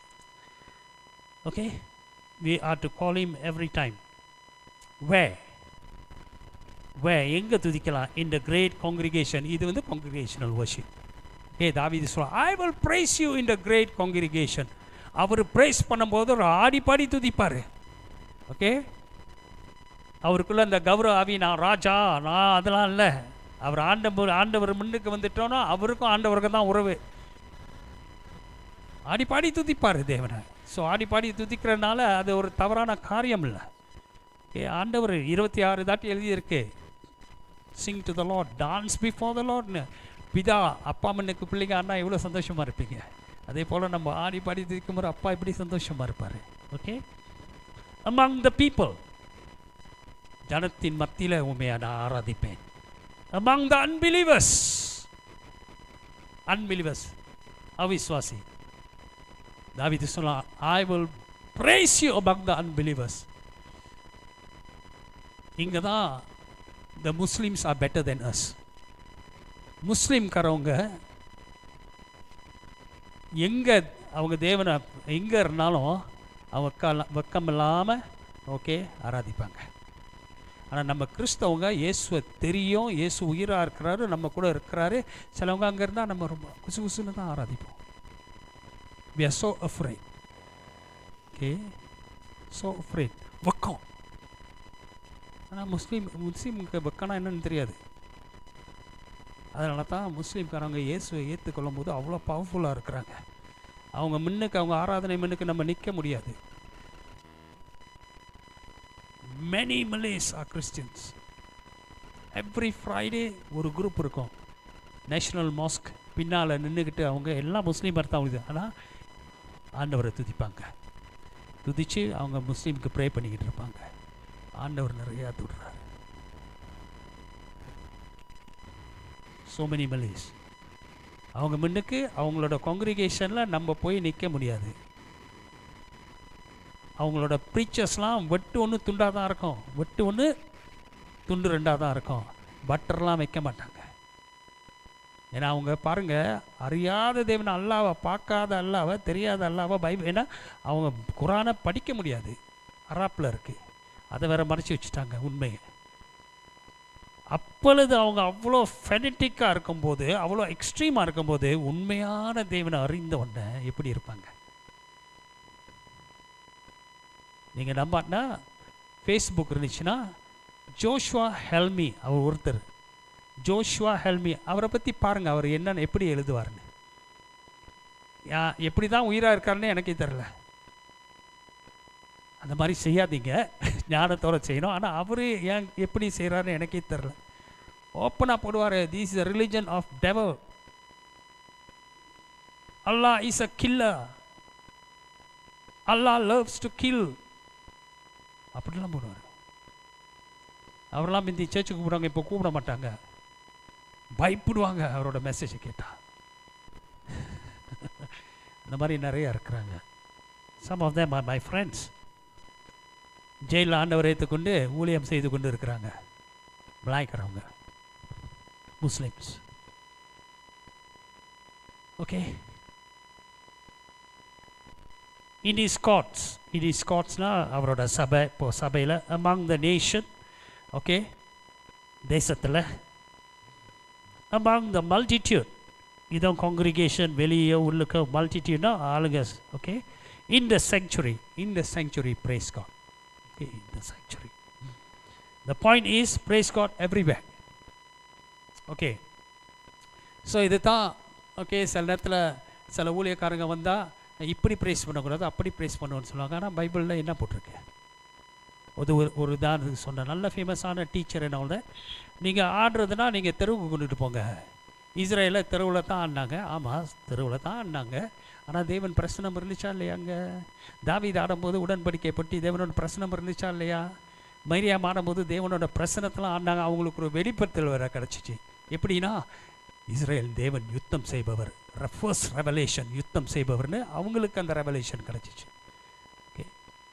okay we are to call him every time where where எங்க துதிக்கலாம் in the great congregation இது வந்து congregational worship ஏ தாவீது சொல்ல I will praise you in the great congregation அவர் praise பண்ணும்போது ஒரு ஆடி பாடி துதிப்பார் ஓகே அவருக்குள்ள அந்த கௌரவ ஆவி நான் ராஜா நான் அதெல்லாம் இல்லை அவர் ஆண்டவர் ஆண்டவர் முன்னுக்கு வந்துட்டோன்னா அவருக்கும் ஆண்டவருக்கு தான் உறவு ஆடி பாடி துதிப்பார் தேவனை ஸோ ஆடி பாடி துதிக்கிறனால அது ஒரு தவறான காரியம் இல்லை ஏ ஆண்டவர் இருபத்தி ஆறு தாட்டி எழுதியிருக்கு sing to the lord dance before the லார்ட்னு பிதா அப்பா அம்மனுக்கு பிள்ளைங்க அண்ணா எவ்வளோ சந்தோஷமாக இருப்பீங்க அதே போல் நம்ம ஆடி பாடி துதிக்கும் போது அப்பா எப்படி சந்தோஷமாக இருப்பார் ஓகே among the people ஜனத்தின் மத்தியில் உண்மையை நான் ஆராதிப்பேன் among the unbelievers unbelievers அவிஸ்வாசி தாவிது சொல்லலாம் I will praise you among the unbelievers இங்கே தான் the muslims are better than us முஸ்லீம்காரவங்க எங்கே அவங்க தேவனை எங்கே இருந்தாலும் அவங்க வெக்கம் வெக்கம் இல்லாமல் ஓகே ஆராதிப்பாங்க ஆனால் நம்ம கிறிஸ்தவங்க இயேசுவை தெரியும் இயேசு உயிராக இருக்கிறாரு நம்ம கூட இருக்கிறாரு சிலவங்க அங்கே இருந்தால் நம்ம ரொம்ப குசு குசுன்னு தான் ஆராதிப்போம் we are so afraid okay so afraid வெக்கம் ஆனால் முஸ்லீம் முஸ்லீமுக்கு வெக்கம்னா என்னன்னு தெரியாது அதனால தான் முஸ்லீம்காரங்க இயேசுவை ஏற்றுக்கொள்ளும் போது அவ்வளோ பவர்ஃபுல்லாக இருக்கிறாங்க அவங்க முன்னுக்கு அவங்க ஆராதனை முன்னுக்கு நம்ம நிற்க முடியாது many Malays are Christians every Friday ஒரு குரூப் இருக்கும் நேஷ்னல் மாஸ்க் பின்னால் நின்றுக்கிட்டு அவங்க எல்லாம் முஸ்லீம் தான் அவங்களுக்கு ஆனால் ஆண்டவரை துதிப்பாங்க துதிச்சு அவங்க முஸ்லீமுக்கு ப்ரே பண்ணிக்கிட்டு இருப்பாங்க ஆண்டவர் நிறையா துடுறாரு so many Malays அவங்க முன்னுக்கு அவங்களோட காங்கிரிகேஷனில் நம்ம போய் நிற்க முடியாது அவங்களோட ப்ரீச்சர்ஸ்லாம் வெட்டு ஒன்று துண்டாக தான் இருக்கும் வெட்டு ஒன்று துண்டு ரெண்டாக தான் இருக்கும் பட்டர்லாம் வைக்க மாட்டாங்க ஏன்னா அவங்க பாருங்க அறியாத தேவன் அல்லாவை பார்க்காத அல்லாவை தெரியாத அல்லாவை பைபிள் ஏன்னா அவங்க குரானை படிக்க முடியாது அராப்பில் இருக்குது அதை வேற மறைச்சி வச்சுட்டாங்க உண்மையை அப்பொழுது அவங்க அவ்வளோ ஃபெனட்டிக்காக இருக்கும்போது அவ்வளோ எக்ஸ்ட்ரீமாக இருக்கும்போது உண்மையான தேவனை அறிந்த உடனே எப்படி இருப்பாங்க நீங்கள் நம்பாட்டினா ஃபேஸ்புக் இருந்துச்சுன்னா ஜோஷ்வா ஹெல்மி அவர் ஒருத்தர் ஜோஷ்வா ஹெல்மி அவரை பற்றி பாருங்கள் அவர் என்னன்னு எப்படி எழுதுவார்னு யா எப்படி தான் உயிராக இருக்காருன்னு எனக்கே தெரில அந்த மாதிரி செய்யாதீங்க ஞானத்தோட செய்யணும் ஆனால் அவர் ஏன் எப்படி செய்கிறாருன்னு எனக்கே தெரில ஓப்பனாக போடுவார் this is religion of devil Allah is a killer Allah loves to kill அப்படிலாம் போடுவார் அவரெல்லாம் இந்த சர்ச்சுக்கு கூப்பிடுவாங்க இப்போ கூப்பிட மாட்டாங்க பயப்படுவாங்க அவரோட மெசேஜை கேட்டால் இந்த மாதிரி நிறைய இருக்கிறாங்க some of them my friends ஜெயிலில் ஆண்டவர் ஏற்றுக்கொண்டு ஊழியம் செய்து கொண்டு இருக்கிறாங்க விளாய்க்கிறவங்க Muslims okay in his courts in his காட்ஸ்னால் அவரோட சபை இப்போ சபையில் அமாங் த நேஷன் ஓகே தேசத்தில் அமாங் த மல்டிடியூட் இதான் காங்கிரிகேஷன் வெளியே உள்ளுக்க மல்டிடியூட்னா ஆளுங்க okay in the sanctuary in the sanctuary praise God okay, in the sanctuary. The point is, praise God everywhere. Okay so இது தான் ஓகே சில நேரத்தில் சில ஊழியக்காரங்க வந்தால் இப்படி ப்ரைஸ் பண்ணக்கூடாது அப்படி ப்ரைஸ் பண்ணுவோன்னு சொல்லுவாங்க ஆனால் பைபிளில் என்ன போட்டிருக்கு அது ஒரு ஒரு உதாரணத்துக்கு சொன்ன நல்ல ஃபேமஸான டீச்சர் என்ன நீங்கள் ஆடுறதுனா நீங்கள் தெருவுக்கு கொண்டுட்டு போங்க இஸ்ரேலில் தெருவில் தான் ஆடினாங்க ஆமாம் தெருவில் தான் ஆடினாங்க ஆனால் தேவன் பிரசனம் இருந்துச்சா இல்லையா அங்கே தாவீது ஆடும்போது உடன்படிக்கை பற்றி தேவனோட பிரசனம் இருந்துச்சா இல்லையா மைரியாம் ஆடும்போது தேவனோட பிரசனத்தெலாம் ஆடினாங்க அவங்களுக்கு ஒரு வெளிப்படுத்தல் வேற கிடச்சிச்சு எப்படின்னா இஸ்ரேல் தேவன் யுத்தம் செய்பவர் ஃபர்ஸ்ட் ரெவலேஷன் யுத்தம் செய்பவர்னு அவங்களுக்கு அந்த ரெவலேஷன் கிடச்சிச்சு ஓகே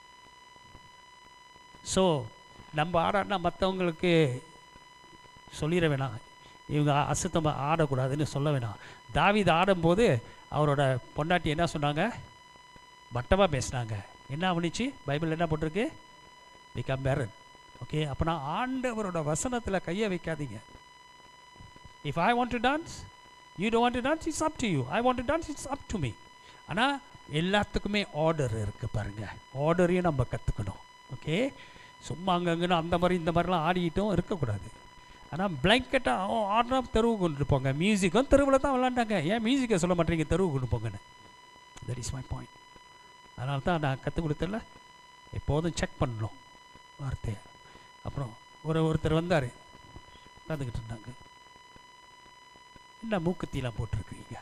ஸோ நம்ம ஆடாடினா மற்றவங்களுக்கு சொல்லிட வேணாம் இவங்க அசுத்தமாக ஆடக்கூடாதுன்னு சொல்ல வேணாம் தாவீது ஆடும்போது அவரோட பொண்டாட்டி என்ன சொன்னாங்க வட்டமாக பேசினாங்க என்ன அவனிச்சு பைபிள் என்ன போட்டிருக்கு பிகம் பேரன் ஓகே அப்போனா ஆண்டவரோட வசனத்தில் கையை வைக்காதீங்க if I want to dance you don't want to dance it's up to you I want to dance it's up to me ஆனால் எல்லாத்துக்குமே ஆர்டர் இருக்குது பாருங்கள் ஆர்டரையும் நம்ம கற்றுக்கணும் ஓகே சும்மா அங்கங்கன்னு அந்த மாதிரி இந்த மாதிரிலாம் ஆடிக்கிட்டும் இருக்கக்கூடாது ஆனால் பிளாங்கெட்டாக ஆடினா தெருவு கொண்டு போங்க மியூசிக்கும் தெருவில் தான் விளாண்டாங்க ஏன் மியூசிக்கை சொல்ல மாட்டேங்க தெருவு கொண்டு போங்கன்னு தட் இஸ் மை பாயிண்ட் அதனால தான் நான் கற்றுக் கொடுத்தல எப்போதும் செக் பண்ணணும் வார்த்தையை அப்புறம் ஒரு ஒருத்தர் வந்தார் உட்காந்துக்கிட்டு இருந்தாங்க என்ன மூக்குத்திலாம் போட்டிருக்கீங்க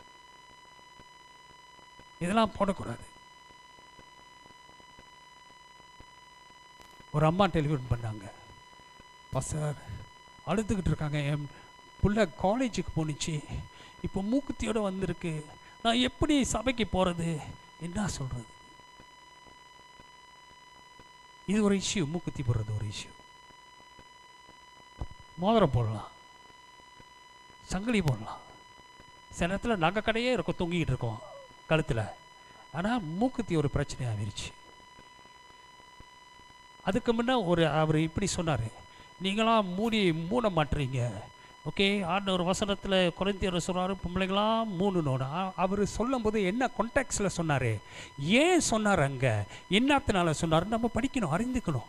இதெல்லாம் போடக்கூடாது ஒரு அம்மா டெலிஃபோன் பண்ணாங்க சார் அழுதுகிட்டு இருக்காங்க என் புள்ள காலேஜுக்கு போணுச்சு இப்போ மூக்குத்தியோடு வந்திருக்கு நான் எப்படி சபைக்கு போகிறது என்ன சொல்கிறது இது ஒரு இஷ்யூ மூக்குத்தி போடுறது ஒரு இஷ்யூ மோதிரம் போடலாம் சங்கிலி போடலாம் சில நேரத்தில் நகை கடையே இருக்கும் தொங்கிக்கிட்டு இருக்கோம் கழுத்தில் ஆனால் மூக்குத்தி ஒரு பிரச்சனையாக ஆகிருச்சு அதுக்கு முன்னே ஒரு அவர் இப்படி சொன்னார் நீங்களாம் மூடி மூட மாட்டுறீங்க ஓகே ஆண்டவர் வசனத்தில் குறைந்தியர் சொல்கிறாரு பொம்பளைங்களாம் மூணுனோட அவர் சொல்லும்போது என்ன கொண்டாக்ஸில் சொன்னார் ஏன் சொன்னார் அங்கே என்னத்தினால சொன்னார் நம்ம படிக்கணும் அறிந்துக்கணும்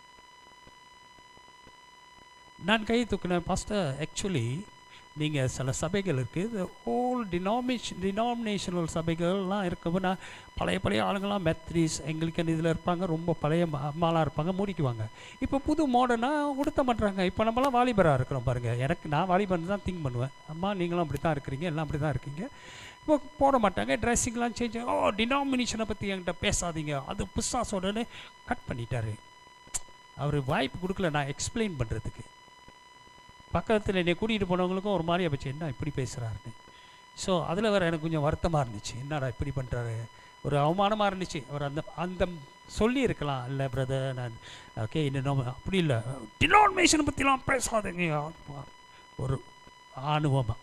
நான் கையை தூக்கினேன் பாஸ்டர் ஆக்சுவலி நீங்கள் சில சபைகள் இருக்குது ஹோல் டினாமினேஷன் டினாமினேஷனல் சபைகள்லாம் இருக்குன்னா பழைய பழைய ஆளுங்கள்லாம் மெத்ரிஸ் எங்களுக்கு இதில் இருப்பாங்க ரொம்ப பழைய அம்மாலாம் இருப்பாங்க மூடிக்குவாங்க இப்போ புது மாடர்னாக உடுத்த மாட்டுறாங்க இப்போ நம்மலாம் வாலிபராக இருக்கிறோம் பாருங்கள் எனக்கு நான் வாலிபர் தான் திங்க் பண்ணுவேன் அம்மா நீங்களும் அப்படி தான் இருக்கிறீங்க எல்லாம் அப்படி தான் இருக்கீங்க இப்போ போட மாட்டாங்க ட்ரெஸ்ஸிங்லாம் சேஞ்ச் ஓ டினாமினேஷனை பற்றி என்கிட்ட பேசாதீங்க அது புஸ்ஸாசோடனே கட் பண்ணிட்டாரு அவர் வாய்ப்பு கொடுக்கல நான் எக்ஸ்பிளைன் பண்ணுறதுக்கு பக்கத்தில் என்னை கூட்டிகிட்டு போனவங்களுக்கும் ஒரு மாதிரியா போச்சு என்ன இப்படி பேசுகிறாருன்னு ஸோ அதில் வேறு எனக்கு கொஞ்சம் வருத்தமாக இருந்துச்சு என்னடா இப்படி பண்ணுறாரு ஒரு அவமானமாக இருந்துச்சு அவர் அந்த அந்த சொல்லி இருக்கலாம் இல்லை பிரதர் நான் ஓகே இன்னும் அப்படி இல்லை டினாமினேஷனை பற்றிலாம் பேசாதீங்க ஒரு ஆணுவமாக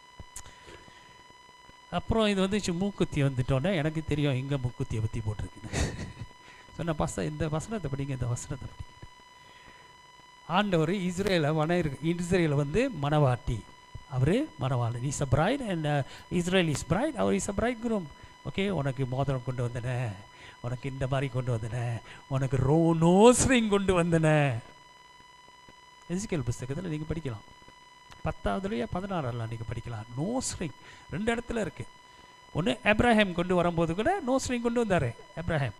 அப்புறம் இது வந்துச்சு மூக்குத்தி வந்துட்டோன்னே எனக்கு தெரியும் எங்கே மூக்குத்தியை பற்றி போட்டிருக்குன்னு சொன்ன பச இந்த வசனத்தை படிங்க இந்த வசனத்தை படிங்க ஆண்டவர் இஸ்ரேலை வன இஸ்ரேலை வந்து மணவாட்டி அவர் மணவாளன் is a bride and Israel is bride அவர் is a bridegroom okay உனக்கு மோதிரம் கொண்டு வந்தனேன் உனக்கு இந்த மாதிரி கொண்டு வந்தனேன் உனக்கு ரோ நோஸ்ரிங் கொண்டு வந்தனேன் எஜிக்கல் புஸ்தகத்தில் நீங்கள் படிக்கலாம் பத்தாவதுலையே பதினாறுலாம் நீங்கள் படிக்கலாம் நோஸ்ரிங் ரெண்டு இடத்துல இருக்குது ஒன்று எப்ராஹிம் கொண்டு வரும்போது கூட நோஸ்ரிங் கொண்டு வந்தார் எப்ராஹிம்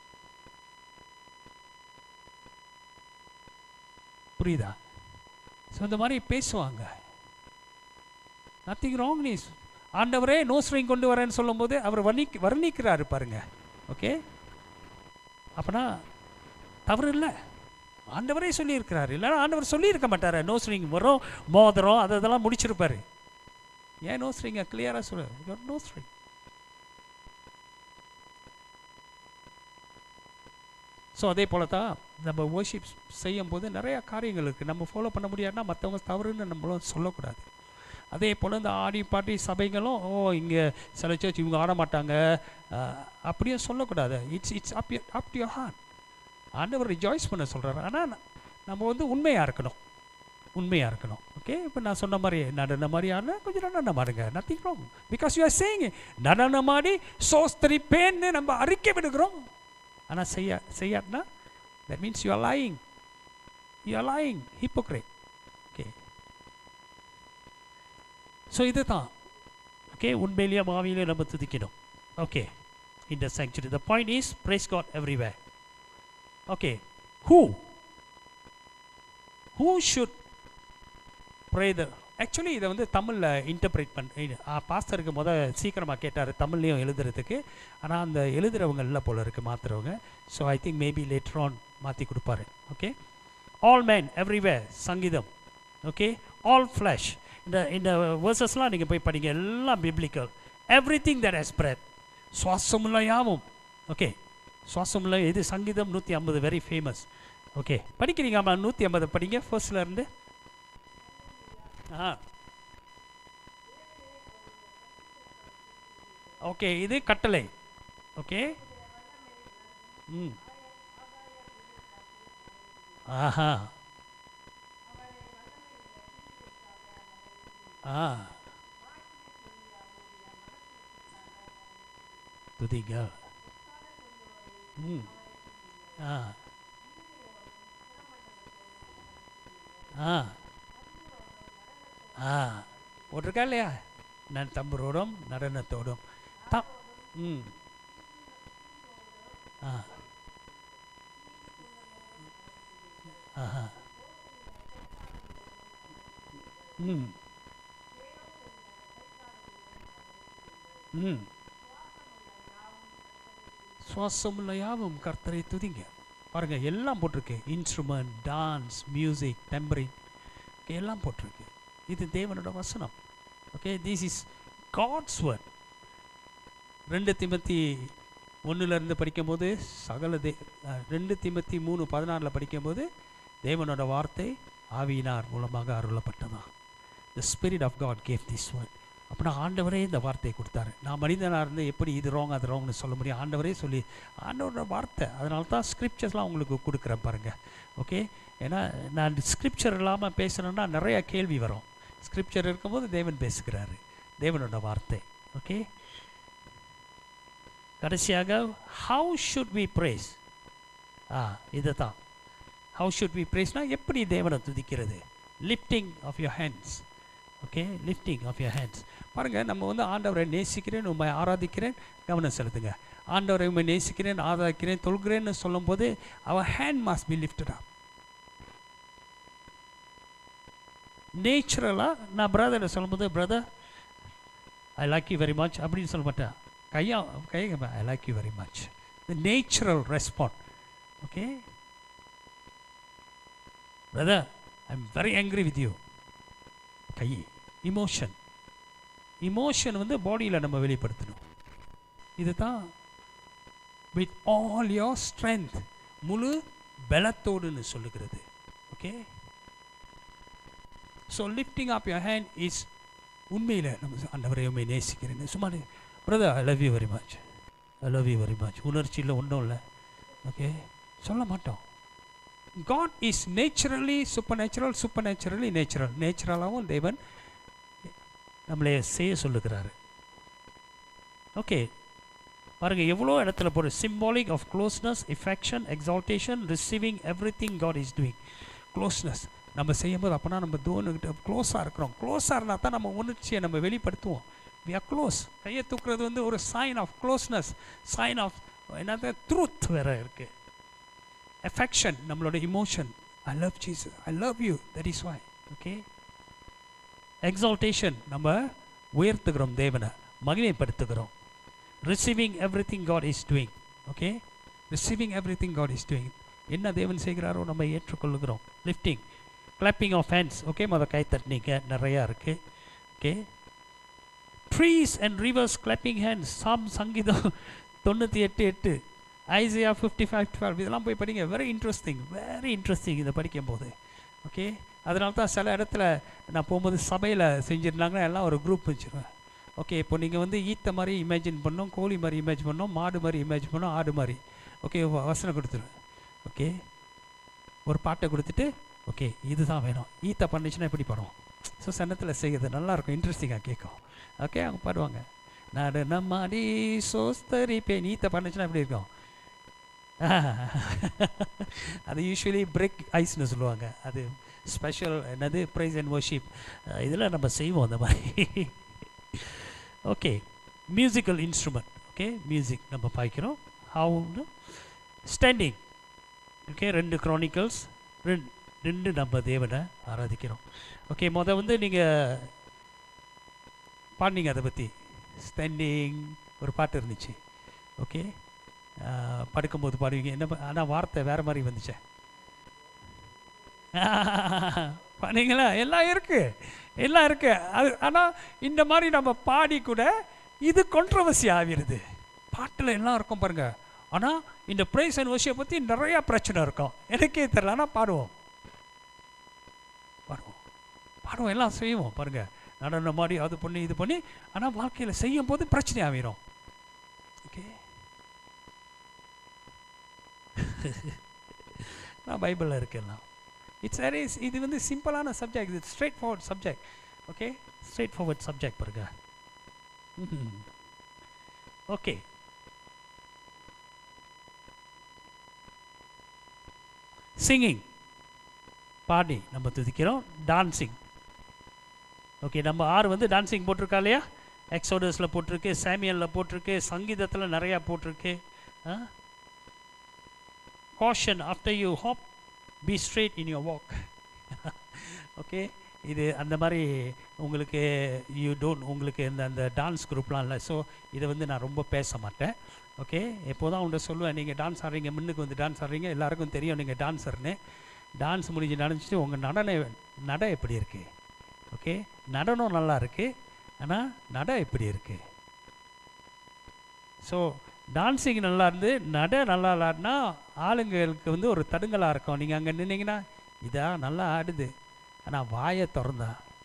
புரியுதா ஸோ இந்த மாதிரி பேசுவாங்க நத்திங் ராங் நீஸ் ஆண்டவரே நோஸ்ரிங் கொண்டு வரேன்னு சொல்லும்போது அவர் வர்ணி வர்ணிக்கிறாரு பாருங்க ஓகே அப்பனா தவறு இல்லை ஆண்டவரே சொல்லியிருக்கிறாரு இல்லைன்னா ஆண்டவர் சொல்லியிருக்க மாட்டார் நோஸ்ரிங் வரும் மோதிரம் அது அதெல்லாம் முடிச்சிருப்பாரு ஏன் நோஸ்ரிங்க கிளியராக சொல்லு நோஸ்ரிங் ஸோ அதே போல தான் நம்ம worship செய்யும்போது நிறையா காரியங்கள் இருக்குது நம்ம ஃபாலோ பண்ண முடியாதுன்னா மற்றவங்க தவறுன்னு நம்மளும் சொல்லக்கூடாது அதே போல் இந்த ஆடி பாட்டி சபைகளும் ஓ இங்கே சில சர்ச் இவங்க ஆட மாட்டாங்க அஹ், அப்படியே சொல்லக்கூடாது it's it's up up to your heart ஆண்டவர் ரிஜாய்ஸ் பண்ண சொல்கிறாரு ஆனால் நம்ம வந்து உண்மையாக இருக்கணும் உண்மையாக இருக்கணும் ஓகே இப்போ நான் சொன்ன மாதிரி நடன மாதிரி ஆடினா கொஞ்சம் நடனம் ஆடுங்க nothing wrong because you are saying நடனம் ஆடி சோஸ்திரிப்பேன்னு நம்ம அறிக்கை விடுகிறோம் ஆனால் செய்ய செய்யாட்டினா that means you are lying you are lying hypocrite okay so இது தான் ஓகே உண்மையிலேயே மாவியிலே நம்ம துதிக்கணும் ஓகே இந்த sanctuary the point is praise god everywhere okay who who should pray the actually இதை வந்து தமிழில் இன்டர்பிரேட் பண்ண பாஸ்டருக்கு முத சீக்கிரமாக கேட்டார் தமிழ்லையும் எழுதுறதுக்கு ஆனால் அந்த எழுதுறவங்க இல்லை போல இருக்குது மாத்துறவங்க so I think maybe later on மாற்றி கொடுப்பாரு ஓகே ஆல் மேன் எவ்ரிவேர் சங்கீதம் ஓகே ஆல் ஃப்ளஷ் இந்த இந்த வேர்சஸ்லாம் நீங்கள் போய் படிங்க எல்லாம் biblical every thing that has breath சுவாசமுள்ள யாவும் ஓகே சுவாசமுள்ள இது சங்கீதம் நூற்றி ஐம்பது வெரி ஃபேமஸ் ஓகே படிக்கிறீங்க ஆமாம் நூற்றி ஐம்பது படிங்க ஃபர்ஸ்ட்ல இருந்து ஆ ஓகே இது கட்டளை ஓகே ம் ஆஹா ஆ துதிங்க ம் ஆ ஆ ஆ போட்டிருக்கா இல்லையா நான் தம்புரோடும் நடனத்தோடும் த ம் ஆ ஆஹா ம் ம் சுவாசமுள்ள யாவும் கர்த்தரை துதிங்க பாருங்க எல்லாம் போட்டிருக்கு இன்ஸ்ட்ருமெண்ட் டான்ஸ் மியூசிக் டெம்பரிங் எல்லாம் போட்டிருக்கு இது தேவனோட வசனம் okay this is God's word ரெண்டு திமத்தி ஒன்றுலேருந்து படிக்கும்போது சகல தே அஹ், ரெண்டு திமத்தி மூணு பதினாறில் படிக்கும்போது தேவனோட வார்த்தை ஆவியினார் மூலமாக அருளப்பட்டதான் the spirit of God gave this word அப்படின்னா ஆண்டவரே இந்த வார்த்தையை கொடுத்தாரு நான் மனிதனாக இருந்து எப்படி இது ராங் அது ராங்னு சொல்ல முடியும் ஆண்டவரே சொல்லி ஆண்டவரோட வார்த்தை அதனால தான் ஸ்கிரிப்சர்ஸ்லாம் உங்களுக்கு கொடுக்குறேன் பாருங்கள் ஓகே ஏன்னா நான் ஸ்கிரிப்சர் இல்லாமல் பேசுகிறேன்னா நிறைய கேள்வி வரும் ஸ்கிரிப்சர் இருக்கும்போது தேவன் பேசுகிறாரு தேவனோட வார்த்தை ஓகே கடைசியாக how should we praise ah இது தான் ஹவு ஷுட் வி ப்ரேஸ்னா எப்படி தேவனை துதிக்கிறது lifting of your hands okay lifting of your hands பாருங்கள் நம்ம வந்து ஆண்டவரை நேசிக்கிறேன் உண்மை ஆராதிக்கிறேன் கவனம் செலுத்துங்க ஆண்டவரை உண்மை நேசிக்கிறேன் ஆராதிக்கிறேன் தொல்கிறேன்னு சொல்லும்போது அவர் hand must be lifted up நேச்சுரலாக நான் பிரதரை சொல்லும்போது brother I like you very much அப்படின்னு சொல்ல மாட்டேன் கையா கை I like you very much the natural respond okay brother I am very angry with you கை இமோஷன் இமோஷன் வந்து பாடியில் நம்ம வெளிப்படுத்தணும் இதுதான் வித் ஆல் யோர் ஸ்ட்ரென்த் முழு பலத்தோடுன்னு சொல்லுகிறது okay so lifting up your hand is உண்மையில் நம்ம ஆண்டவரை உண்மை நேசிக்கிறேன் சும்மா brother I love you very much I love you very much உணர்ச்சியில் ஒன்றும் இல்லை ஓகே சொல்ல மாட்டோம் God is naturally super natural super naturally natural நேச்சுரலாகவும் தேவன் நம்மளை செய்ய சொல்லுகிறாரு ஓகே பாருங்க எவ்வளோ இடத்துல போகிற symbolic of closeness affection exaltation receiving every thing God is doing closeness நம்ம செய்யும்போது அப்போனா நம்ம தோனுக்கிட்ட க்ளோஸாக இருக்கிறோம் க்ளோஸாக இருந்தால் தான் நம்ம உணர்ச்சியை நம்ம வெளிப்படுத்துவோம் வி ஆர் க்ளோஸ் கையை தூக்குறது வந்து ஒரு sign of closeness sign of என்னது ட்ரூத் வேறு இருக்குது affection நம்மளோட emotion I love Jesus I love you that is why okay exaltation நம்ம உயர்த்துகிறோம் தேவனை மகிமைப்படுத்துகிறோம் receiving every thing God is doing okay receiving every thing God is doing என்ன தேவன் செய்கிறாரோ நம்ம ஏற்றுக்கொள்ளுகிறோம் lifting clapping of hands okay முத கை தட்டினீங்க நிறையா இருக்குது okay trees and rivers clapping hands psalm சங்கீதம் தொண்ணூற்றி எட்டு எட்டு ஐசியா ஃபிஃப்டி ஃபைவ் டுவெல் இதெல்லாம் போய் படிங்க வெரி இன்ட்ரெஸ்டிங் வெரி இன்ட்ரெஸ்டிங் இதை படிக்கும்போது ஓகே அதனால தான் சில இடத்துல நான் போகும்போது சபையில் செஞ்சுருந்தாங்கன்னா எல்லாம் ஒரு குரூப் வச்சுருவேன் ஓகே இப்போ நீங்கள் வந்து ஈத்த மாதிரி இமேஜின் பண்ணோம் கோழி மாதிரி இமேஜ் பண்ணோம் மாடு மாதிரி இமேஜ் பண்ணோம் ஆடு மாதிரி ஓகே வ- வசனம் கொடுத்துருவேன் ஓகே ஒரு பாட்டை கொடுத்துட்டு ஓகே இதுதான் வேணும் ஈத்த பண்ணிச்சுன்னா எப்படி படம் ஸோ சன்னத்தில் செய்யுது நல்லாயிருக்கும் இன்ட்ரெஸ்டிங்காக கேட்கும் ஓகே அவங்க பாடுவாங்க நாடு நம்மாடி சோஸ்தரிப்பேன் ஈத்த பண்ணுச்சுன்னா எப்படி இருக்கும் அது யூஸ்வலி பிரேக் ஐஸ்னு சொல்லுவாங்க அது ஸ்பெஷல் என்னது ப்ரைஸ் அண்ட் வர்ஷிப் இதில் நம்ம செய்வோம் அந்த மாதிரி okay musical instrument okay music நம்ம பாய்க்கிறோம் ஹவுன்னு ஸ்டாண்டிங் ஓகே ரெண்டு க்ரானிக்கல்ஸ் ரெண்டு ரெண்டு நம்ம தேவனை ஆராதிக்கிறோம் ஓகே முத வந்து நீங்கள் பாடினீங்க அதை பற்றி ஸ்டாண்டிங் ஒரு பாட்டு இருந்துச்சு ஓகே படுக்கும்போது பாடுவீங்க என்ன ஆனால் வார்த்தை வேறு மாதிரி வந்துச்சே பண்ணீங்களா எல்லாம் இருக்கு எல்லாம் இருக்கு அது ஆனால் இந்த மாதிரி நம்ம பாடி கூட இது controversy ஆகிருது பாட்டில் எல்லாம் இருக்கும் பாருங்க ஆனால் இந்த ப்ரைஸ் அண்ட் விஷயம் பற்றி நிறையா பிரச்சனை இருக்கும் எனக்கே தெரியல ஆனால் பாடுவோம் பாடுவோம் பாடுவோம் எல்லாம் செய்வோம் பாருங்க நடனம் மாதிரி அது பண்ணி இது பண்ணி ஆனால் வாழ்க்கையில் செய்யும் போது பிரச்சனை ஆகிரும் ஓகே நான் பைபிளில் இருக்கேன் இட்ஸ் வெரி இது வந்து சிம்பிளான சப்ஜெக்ட் இது straight forward subject okay straight forward subject பாருங்க ஓகே சிங்கிங் பாடி நம்ம துதிக்கிறோம் டான்சிங் ஓகே நம்ம ஆறு வந்து டான்சிங் போட்டிருக்கா இல்லையா எக்ஸோடஸில் போட்டிருக்கு சாமியலில் போட்டிருக்கு சங்கீதத்தில் நிறையா போட்டிருக்கு caution after you have be straight in your walk okay இது அந்த மாதிரி உங்களுக்கு யூ டோன்ட் உங்களுக்கு இந்த அந்த டான்ஸ் குரூப்லாம் இல்லை ஸோ இதை வந்து நான் ரொம்ப பேச மாட்டேன் ஓகே எப்போதான் உன்ட்ட சொல்லுவேன் நீங்கள் டான்ஸ் ஆடுறீங்க முன்னுக்கு வந்து டான்ஸ் ஆடுறீங்க எல்லாருக்கும் தெரியும் நீங்கள் டான்ஸர்னு டான்ஸ் முடிஞ்சு நடந்துச்சுட்டு உங்கள் நடன நட எப்படி இருக்குது ஓகே நடனம் நல்லா இருக்குது ஆனால் நட எப்படி இருக்குது ஸோ டான்ஸிங் நல்லா இருந்து நட நல்லா இல்லாட்டினா ஆளுங்களுக்கு வந்து ஒரு தடுங்கலாக இருக்கும் நீங்கள் அங்கே நின்னீங்கன்னா இதா நல்லா ஆடுது ஆனால் வாயை திறந்தா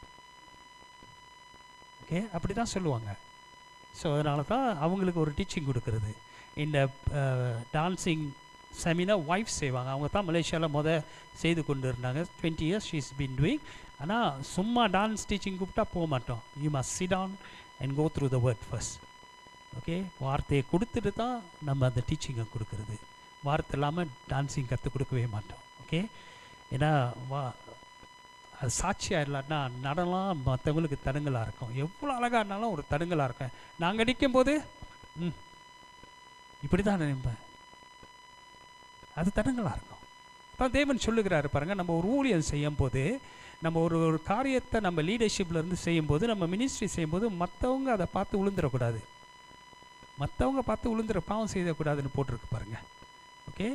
ஓகே அப்படி தான் சொல்லுவாங்க ஸோ அதனால தான் அவங்களுக்கு ஒரு டீச்சிங் கொடுக்கறது இந்த டான்ஸிங் செமினார் ஒய்ஃப் செய்வாங்க அவங்க தான் மலேசியாவில் முத செய்து கொண்டு இருந்தாங்க twenty years she's been doing ஆனால் சும்மா டான்ஸ் டீச்சிங் கூப்பிட்டா போக மாட்டோம் you must sit on and go through the word first okay வார்த்தையை கொடுத்துட்டு தான் நம்ம அந்த டீச்சிங்கை கொடுக்கறது வார்த்தை இல்லாமல் டான்ஸிங் கற்றுக் கொடுக்கவே மாட்டோம் ஓகே ஏன்னா வா அது சாட்சியாக இல்லாட்டினா நடனம் மற்றவங்களுக்கு தடுங்கலாக இருக்கும் எவ்வளோ அழகாக இருந்தாலும் ஒரு தடுங்கலாக இருக்கும் நாங்கள் நிற்கும்போது ம் இப்படி தான் நினைப்பேன் அது தடுங்கலாக இருக்கும் அதான் தேவன் சொல்லுகிறாரு பாருங்கள் நம்ம ஒரு ஊழியம் செய்யும் போது நம்ம ஒரு ஒரு காரியத்தை நம்ம லீடர்ஷிப்பில் இருந்து செய்யும்போது நம்ம மினிஸ்ட்ரி செய்யும்போது மற்றவங்க அதை பார்த்து விழுந்துடக்கூடாது மற்றவங்க பார்த்து விழுந்துற பாவம் செய்யக்கூடாதுன்னு போட்டிருக்கு பாருங்க ஓகே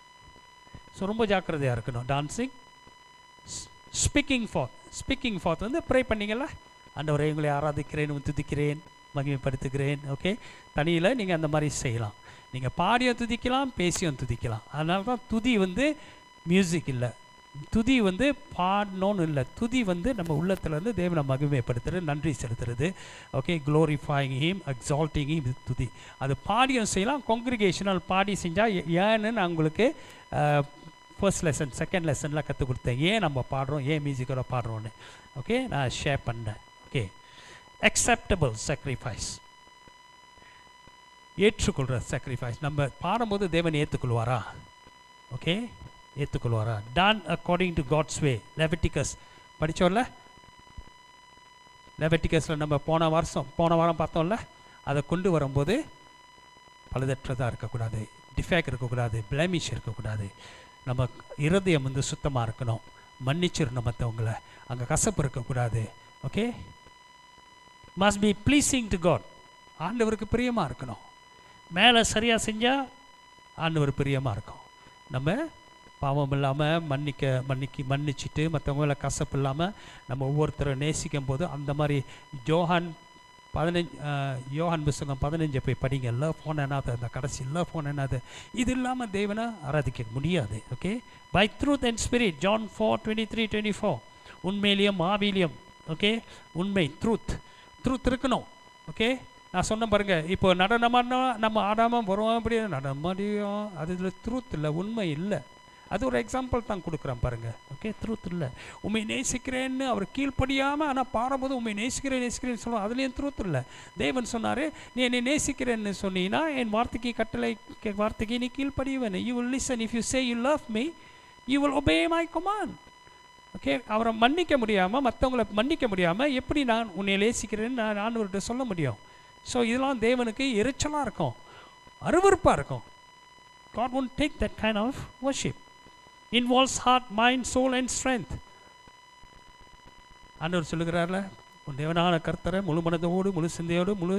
ஸோ ரொம்ப ஜாக்கிரதையாக இருக்கணும் dancing speaking faith speaking faith வந்து ப்ரே பண்ணீங்களா ஆண்டவரை உங்களை ஆராதிக்கிறேன் துதிக்கிறேன் மகிமைப்படுத்துகிறேன் ஓகே தனியில் நீங்கள் அந்த மாதிரி செய்யலாம் நீங்கள் பாடியும் துதிக்கலாம் பேசியும் துதிக்கலாம் அதனால தான் துதி வந்து மியூசிக் இல்லை துதி வந்து பாடணும்னு இல்லை துதி வந்து நம்ம உள்ளத்துலேருந்து தேவனை மகிமைப்படுத்துறது நன்றி செலுத்துறது okay glorifying him exalting him துதி அது பாடியும் செய்யலாம் காங்கிரிகேஷனல் பாடி செஞ்சால் ஏன்னு நான் உங்களுக்கு ஃபர்ஸ்ட் லெசன் செகண்ட் லெசனில் கற்றுக் கொடுத்தேன் ஏன் நம்ம பாடுறோம் ஏன் மியூசிக்கோட பாடுறோன்னு ஓகே நான் ஷேர் பண்ணேன் ஓகே அக்செப்டபிள் sacrifice ஏற்றுக்கொள்கிற sacrifice நம்ம பாடும்போது தேவன் ஏற்றுக்கொள்வாரா ஓகே ஏற்றுக்கொள்வாரா done according to God's way Leviticus படித்தோம்ல லெவட்டிகஸில் நம்ம போன வருஷம் போன வாரம் பார்த்தோம்ல அதை கொண்டு வரும்போது பழுதற்றதாக இருக்கக்கூடாது டிஃபேக்ட் இருக்கக்கூடாது பிளமிஷ் இருக்கக்கூடாது நம்ம இருதயம் வந்து சுத்தமாக இருக்கணும் மன்னிச்சிடணும் மற்றவங்கள அங்கே கசப்பு இருக்கக்கூடாது okay must be pleasing to God ஆண்டவருக்கு பிரியமாக இருக்கணும் மேலே சரியாக செஞ்சால் ஆண்டவர் பிரியமாக இருக்கும் நம்ம பாவம் இல்லாமல் மன்னிக்க மன்னிக்கி மன்னிச்சிட்டு மற்றவங்கள கசப்பு இல்லாமல் நம்ம ஒவ்வொருத்தரை நேசிக்கும் போது அந்த மாதிரி ஜோஹான் பதினஞ்சு யோஹான் புஸ்தகம் பதினஞ்சு போய் படிங்க லவ் ஃபோன் என்னது அந்த கடைசி லவ் ஃபோன் என்னது இது இல்லாமல் தேவனை ஆராதிக்க முடியாது okay by truth and spirit John four twenty three twenty four உண்மையிலையும் ஆவிலையும் ஓகே உண்மை ட்ரூத் ட்ரூத் இருக்கணும் ஓகே நான் சொன்ன பாருங்க இப்போ நடனமானா நம்ம ஆடாமல் வருவோம் அப்படி நடமாடியும் அது இதில் ட்ரூத் இல்லை உண்மை இல்லை அது ஒரு எக்ஸாம்பிள் தான் கொடுக்குறேன் பாருங்க ஓகே ட்ரூத் இல்லை உண்மை நேசிக்கிறேன்னு அவர் கீழ்ப்படியாமல் ஆனால் பாடும்போது உண்மை நேசிக்கிறேன் நேசிக்கிறேன்னு சொல்லுவோம் அதுலேயும் ட்ரூத் இல்லை தேவன் சொன்னார் நீ என்னை நேசிக்கிறேன்னு சொன்னீங்கன்னா என் வார்த்தைக்கு கட்டளை கே- வார்த்தைக்கு நீ கீழ்ப்படிவேன் you will listen if you say you love me you will obey my command okay அவரை மன்னிக்க முடியாமல் மற்றவங்கள மன்னிக்க முடியாமல் எப்படி நான் உன்னை நேசிக்கிறேன்னு நான் ஆண்டவர்கிட்ட சொல்ல முடியும் ஸோ இதெல்லாம் தேவனுக்கு எரிச்சலாக இருக்கும் அருவருப்பாக இருக்கும் God won't take that kind of worship. Involves heart, mind, soul and strength. ஆண்டவர் சொல்லுகிறார்ல உன் தேவனான கர்த்தரை முழு மனதோடு முழு சிந்தையோடு முழு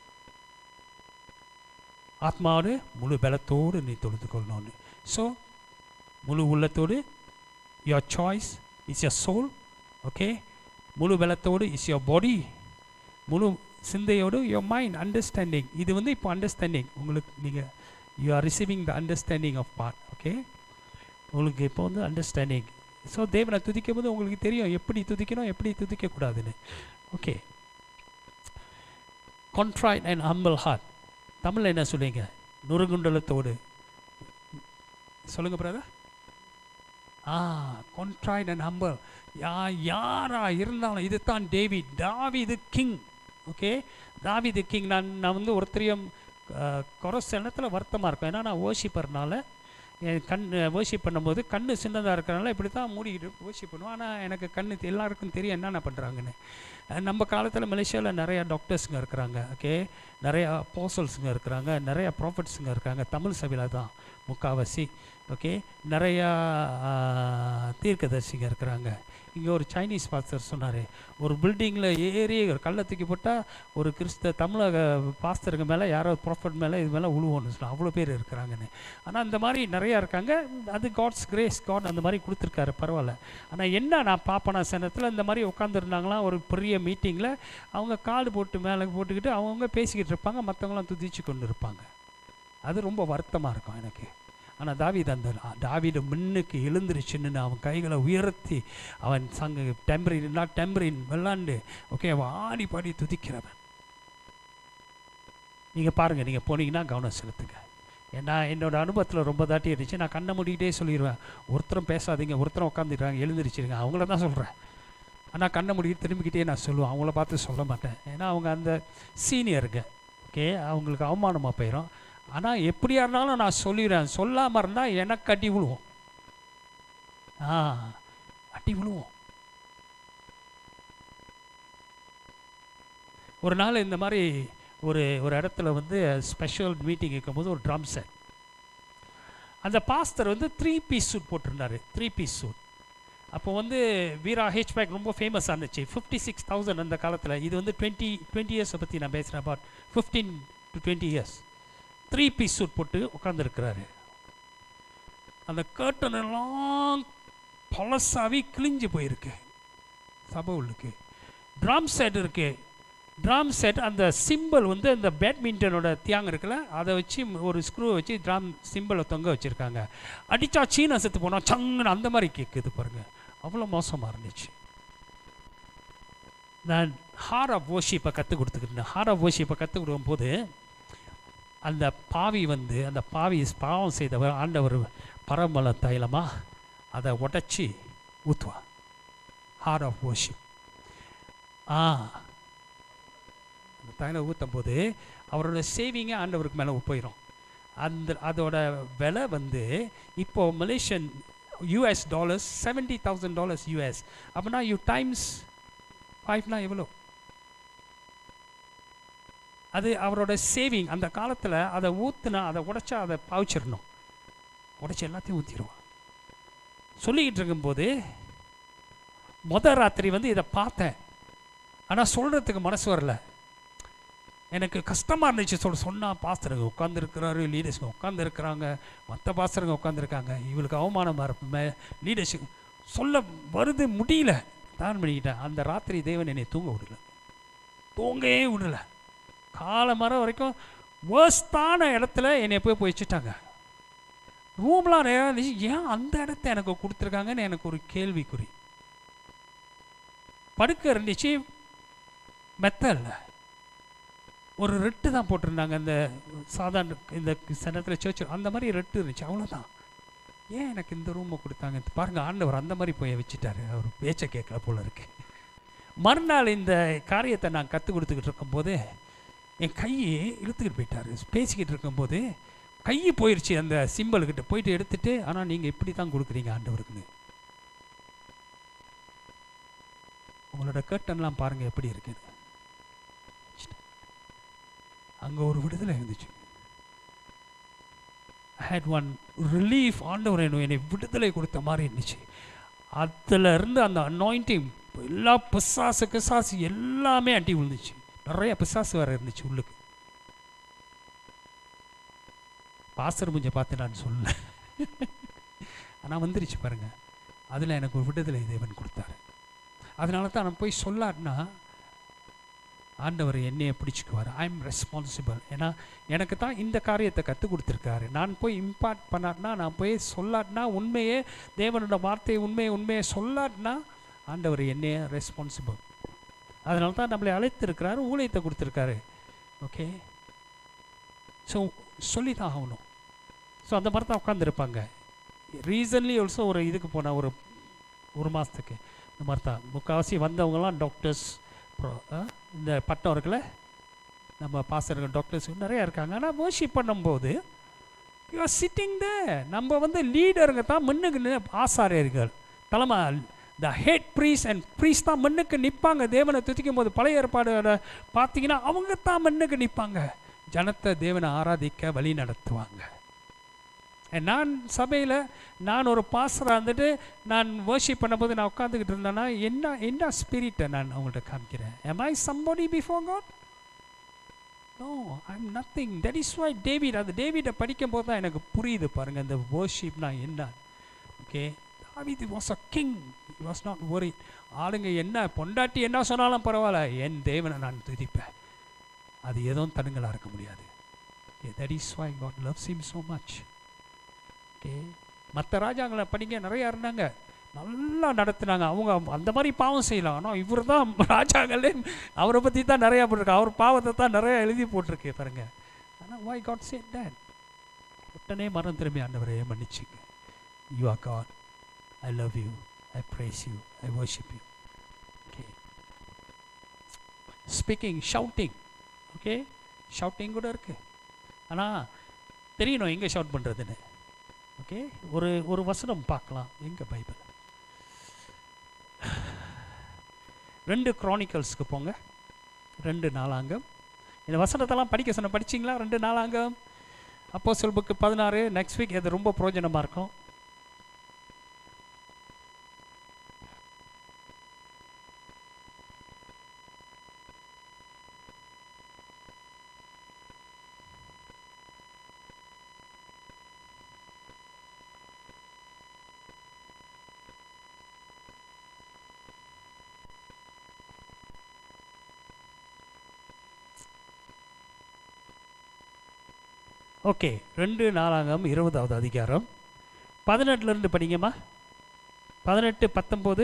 ஆத்மாவோடு முழு பலத்தோடு நீ தொழுது கொள்ளணும்னு ஸோ முழு உள்ளத்தோடு your choice is your soul okay முழு பலத்தோடு இஸ் your body முழு சிந்தையோடு your mind understanding இது வந்து இப்போ அண்டர்ஸ்டாண்டிங் உங்களுக்கு நீங்கள் you are receiving the understanding of part okay உங்களுக்கு இப்போ வந்து அண்டர்ஸ்டாண்டிங் ஸோ தேவனை துதிக்கும் போது உங்களுக்கு தெரியும் எப்படி துதிக்கணும் எப்படி துதிக்கக்கூடாதுன்னு okay contrite and humble heart தமிழில் என்ன சொல்லுவீங்க நுறுகுண்டலத்தோடு சொல்லுங்க brother ah contrite and humble யா யாரா இருந்தாலும் இது தான் டேவிட் தாவிது கிங் ஓகே தாவிது கிங் நான் நான் வந்து ஒருத்தரையும் அஹ், குறை சில நேரத்தில் வருத்தமாக இருக்கும் ஏன்னா நான் ஓஷிப்பர்னால என் கண் ஓஷிப் பண்ணும்போது கண்ணு சின்னதாக இருக்கிறனால இப்படி தான் மூடிக்கிட்டு ஓஷிப் பண்ணுவோம் ஆனால் எனக்கு கண்ணு தெ- எல்லாருக்கும் தெரியும் என்னென்ன பண்ணுறாங்கன்னு அஹ், நம்ம காலத்தில் மலேசியாவில் நிறையா டாக்டர்ஸுங்க இருக்கிறாங்க ஓகே நிறையா போசல்ஸுங்க இருக்கிறாங்க நிறையா ப்ராஃபிட்ஸுங்க இருக்காங்க தமிழ் சபையில் தான் முக்காவாசி ஓகே நிறையா ஆஹ், தீர்க்கதரிசிங்க இருக்கிறாங்க இங்கே ஒரு சைனீஸ் பாஸ்டர் சொன்னார் ஒரு பில்டிங்கில் ஏறி ஒரு கல்லை தூக்கி போட்டால் ஒரு கிறிஸ்த தமிழக பாஸ்டருங்க மேலே யாரோ ப்ராஃபட் மேலே இது மேலே உழுவோன்னு சொன்னா அவ்வளோ பேர் இருக்கிறாங்கன்னு ஆனால் இந்த மாதிரி நிறையா இருக்காங்க அது காட்ஸ் கிரேஸ் காட் அந்த மாதிரி கொடுத்துருக்காரு பரவாயில்ல ஆனால் என்ன நான் பார்ப்பேனா சனத்தில் இந்த மாதிரி உட்காந்துருந்தாங்களாம் ஒரு பெரிய மீட்டிங்கில் அவங்க காடு போட்டு மேலே போட்டுக்கிட்டு அவங்கவுங்க பேசிக்கிட்டு இருப்பாங்க மற்றவங்களாம் துதிச்சு கொண்டு இருப்பாங்க அது ரொம்ப வருத்தமாக இருக்கும் எனக்கு ஆனால் தாவீது அந்த தாவீது முன்னுக்கு எழுந்திருச்சுன்னு அவன் கைகளை உயர்த்தி அவன் சங்க டெம்பரின் நாட் டெம்பரின் விளாண்டு ஓகே அவன் ஆடி பாடி துதிக்கிறவன் நீங்கள் பாருங்கள் நீங்கள் போனீங்கன்னா கவனம் செலுத்துங்க ஏன்னா என்னோட அனுபவத்தில் ரொம்ப தாட்டி இருந்துச்சு நான் கண்ணை மூடிக்கிட்டே சொல்லிடுவேன் ஒருத்தரும் பேசாதீங்க ஒருத்தரும் உட்காந்துருக்காங்க எழுந்திருச்சிருங்க அவங்கள தான் சொல்கிறேன் ஆனால் கண்ணை மூடிட்டு திரும்பிக்கிட்டே நான் சொல்லுவேன் அவங்கள பார்த்து சொல்ல மாட்டேன் ஏன்னா அவங்க அந்த சீனியருங்க ஓகே அவங்களுக்கு அவமானமாக போயிடும் ஆனால் எப்படியா இருந்தாலும் நான் சொல்லிடுறேன் சொல்லாமல் இருந்தால் எனக்கு அடி விழுவோம் ஆ அடி விழுவோம் ஒரு நாள் இந்த மாதிரி ஒரு ஒரு இடத்துல வந்து ஸ்பெஷல் மீட்டிங் இருக்கும்போது ஒரு ட்ரம் செட் அந்த பாஸ்டர் வந்து த்ரீ பீஸ் சூட் போட்டிருந்தாரு த்ரீ பீஸ் சூட் அப்போ வந்து வீரா ஹேட்ச்பேக் ரொம்ப ஃபேமஸ் ஆனுச்சு ஃபிஃப்டி சிக்ஸ் தௌசண்ட் அந்த காலத்தில் இது வந்து டுவெண்ட்டி டுவெண்ட்டி இயர்ஸை பற்றி நான் பேசுகிறேன் about fifteen to twenty years three piece suit போட்டு உட்காந்துருக்கிறாரு அந்த curtain எல்லாம் பழசாவி கிழிஞ்சு போயிருக்கு சபை உள்ளுக்கு ட்ரம் செட் இருக்கு ட்ரம் செட் அந்த சிம்பிள் வந்து அந்த பேட்மிண்டனோட தியாங் இருக்குல்ல அதை வச்சு ஒரு ஸ்க்ரூ வச்சு ட்ரம் சிம்பிளை தொங்க வச்சுருக்காங்க அடித்தா சீனா செத்து போனால் சங்குன்னு அந்த மாதிரி கேட்குது பாருங்க அவ்வளோ மோசமாக இருந்துச்சு நான் ஹார் ஆஃப் ஓஷிப்பை கற்றுக் கொடுத்துக்கிட்டேன் ஹார் ஆஃப் ஓஷிப்பை கற்றுக் கொடுக்கும்போது அந்த பாவி வந்து அந்த பாவி பாவம் செய்தவர் ஆண்டவர் பரமல தைலமா அதை உடச்சி ஊற்றுவான் ஹார் ஆஃப் worship ஆ அந்த தைலம் ஊற்றும் போது அவரோட சேவிங்கே ஆண்டவருக்கு மேலே போயிடும் அந்த அதோட விலை வந்து இப்போ Malaysian US dollars seventy thousand dollars US அப்படின்னா யூ டைம்ஸ் ஃபைவ்னா எவ்வளோ அது அவரோட சேவிங் அந்த காலத்தில் அதை ஊற்றுனா அதை உடைச்சா அதை பாவிச்சிடணும் உடைச்சி எல்லாத்தையும் ஊற்றிடுவான் சொல்லிக்கிட்டு இருக்கும்போது முத ராத்திரி வந்து இதை பார்த்தேன் ஆனால் சொல்கிறதுக்கு மனசு வரல எனக்கு கஷ்டமாக இருந்துச்சு சொல்ல சொன்னால் பாஸ்டருங்க உட்காந்துருக்கிறாரு லீடர்ஸுங்க உட்காந்துருக்குறாங்க மற்ற பாஸ்டருங்க உட்காந்துருக்காங்க இவளுக்கு அவமானமாக இருப்ப லீடர்ஷிப் சொல்ல வருது முடியல தான் பண்ணிக்கிட்டேன் அந்த ராத்திரி தேவன் என்னை தூங்க விடல தூங்கவே விடல காலை மரம் வரைக்கும் வேர்ஸ்டான இடத்துல என்னை போய் போய் வச்சுட்டாங்க ரூம்லாம் நிறையா இருந்துச்சு ஏன் அந்த இடத்த எனக்கு கொடுத்துருக்காங்கன்னு எனக்கு ஒரு கேள்விக்குறி படுக்க இருந்துச்சு மெத்த இல்லை ஒரு ரெட்டு தான் போட்டிருந்தாங்க அந்த சாதாரண இந்த சனத்தில் சர்ச் அந்த மாதிரி ரெட்டு இருந்துச்சு அவ்வளோதான் ஏன் எனக்கு இந்த ரூமை கொடுத்தாங்க பாருங்கள் ஆண்டவர் அந்த மாதிரி போய் வச்சுட்டாரு அவர் பேச்சை கேட்கல போல இருக்கு மறுநாள் இந்த காரியத்தை நான் கற்றுக் கொடுத்துக்கிட்டு இருக்கும்போது என் கையை இழுத்துக்கிட்டு போயிட்டாரு பேசிக்கிட்டு இருக்கும்போது கை போயிடுச்சு அந்த சிம்பிள்கிட்ட போயிட்டு எடுத்துட்டு ஆனால் நீங்கள் இப்படி தான் கொடுக்குறீங்க ஆண்டவருக்குன்னு உங்களோட கர்ட்டன்லாம் பாருங்கள் எப்படி இருக்குன்னு அங்கே ஒரு விடுதலை இருந்துச்சு ஹேட் ஒன் ரிலீஃப் ஆண்டவர் என்னை என்னை விடுதலை கொடுத்த மாதிரி இருந்துச்சு அதில் இருந்து அந்த அனாயிண்டிங் எல்லா பிசாசு கிசாசு எல்லாமே அட்டி விழுந்துச்சு நிறைய பிசாசு வேறு இருந்துச்சு உள்ளுக்கு பாசர் முஞ்ச பார்த்து நான் சொல்லல ஆனால் வந்துருச்சு பாருங்க அதில் எனக்கு ஒரு விடுதலை தேவன் கொடுத்தாரு அதனால தான் நான் போய் சொல்லாட்டினா ஆண்டவர் என்னையை பிடிச்சிக்குவார் ஐ எம் ரெஸ்பான்சிபிள் ஏன்னா எனக்கு தான் இந்த காரியத்தை கற்றுக் கொடுத்துருக்காரு நான் போய் இம்பார்ட் பண்ணாட்டினா நான் போய் சொல்லாட்டினா உண்மையே தேவனோட வார்த்தையை உண்மையை உண்மையை சொல்லாட்டினா ஆண்டவர் என்னையே ரெஸ்பான்சிபிள் அதனால தான் நம்மளை அழைத்திருக்கிறாரு ஊழியத்தை கொடுத்துருக்காரு ஓகே ஸோ சொல்லி தான் ஆகணும் ஸோ அந்த மாதிரி தான் உட்காந்துருப்பாங்க ரீசன்லி ஆல்சோ ஒரு இதுக்கு போனேன் ஒரு ஒரு மாதத்துக்கு இந்த மாதிரி தான் முக்கால்வாசி வந்தவங்கலாம் டாக்டர்ஸ் அப்புறம் இந்த பட்டம் இருக்குல்ல நம்ம பாசர்கள் டாக்டர்ஸ் நிறையா இருக்காங்க ஆனால் வர்ஷிப் பண்ணும்போது யூ ஆர் சிட்டிங் த நம்ம வந்து லீடருங்க தான் முன்னுக்கு ஆசாரியர்கள் தலைமை the head priests and priests தான் முன்னுக்கு நிற்பாங்க தேவனை துதிக்கும் போது பழைய ஏற்பாடு பார்த்தீங்கன்னா அவங்க தான் முன்னுக்கு நிற்பாங்க ஜனத்தை தேவனை ஆராதிக்க வழி நடத்துவாங்க நான் சபையில் நான் ஒரு பாசராக இருந்துட்டு நான் வர்ஷிப் பண்ணும்போது நான் உட்காந்துக்கிட்டு இருந்தேன்னா என்ன என்ன ஸ்பிரிட்டை நான் அவங்கள்ட்ட காமிக்கிறேன் am I somebody before God no I am nothing that is why David அந்த டேவிடை படிக்கும்போது தான் எனக்கு புரியுது பாருங்கள் இந்த வர்ஷிப்னா என்ன ஓகே தாவித் was a king was not ஒரி ஆளுங்க என்ன பொண்டாட்டி என்ன சொன்னாலும் பரவாயில்ல என் தேவனை நான் துதிப்பேன் அது எதுவும் தடுங்களாக இருக்க முடியாது that is why God loves him so much okay மற்ற ராஜாங்களை படிங்க நிறையா இருந்தாங்க நல்லா நடத்துனாங்க அவங்க அந்த மாதிரி பாவம் செய்யலாம் ஆனால் இவர் தான் ராஜாங்களே அவரை பற்றி தான் நிறையா போட்டிருக்கு அவர் பாவத்தை தான் நிறையா எழுதி போட்டிருக்கு பாருங்க ஆனால் வை காட் சே டேட் உடனே மரம் திரும்பி ஆண்டவரே மன்னிச்சுங்க you are God I love you I praise you I worship you okay speaking shouting okay shouting கூட இருக்குது ஆனால் தெரியணும் எங்கே ஷவுட் பண்ணுறதுன்னு ஓகே ஒரு ஒரு வசனம் பார்க்கலாம் எங்கே பைபிள் ரெண்டு க்ரானிக்கல்ஸ்க்கு போங்க ரெண்டு நாளாங்கம் இந்த வசனத்தெல்லாம் படிக்க சொன்ன படிச்சிங்களா ரெண்டு நாளாங்கம் அப்போ சொல் புக்கு பதினாறு நெக்ஸ்ட் வீக் இது ரொம்ப பிரயோஜனமாக இருக்கும் ஓகே ரெண்டு நாலாங்கம் இருபதாவது அதிகாரம் பதினெட்டுலேருந்து படிங்கம்மா பதினெட்டு பத்தொம்போது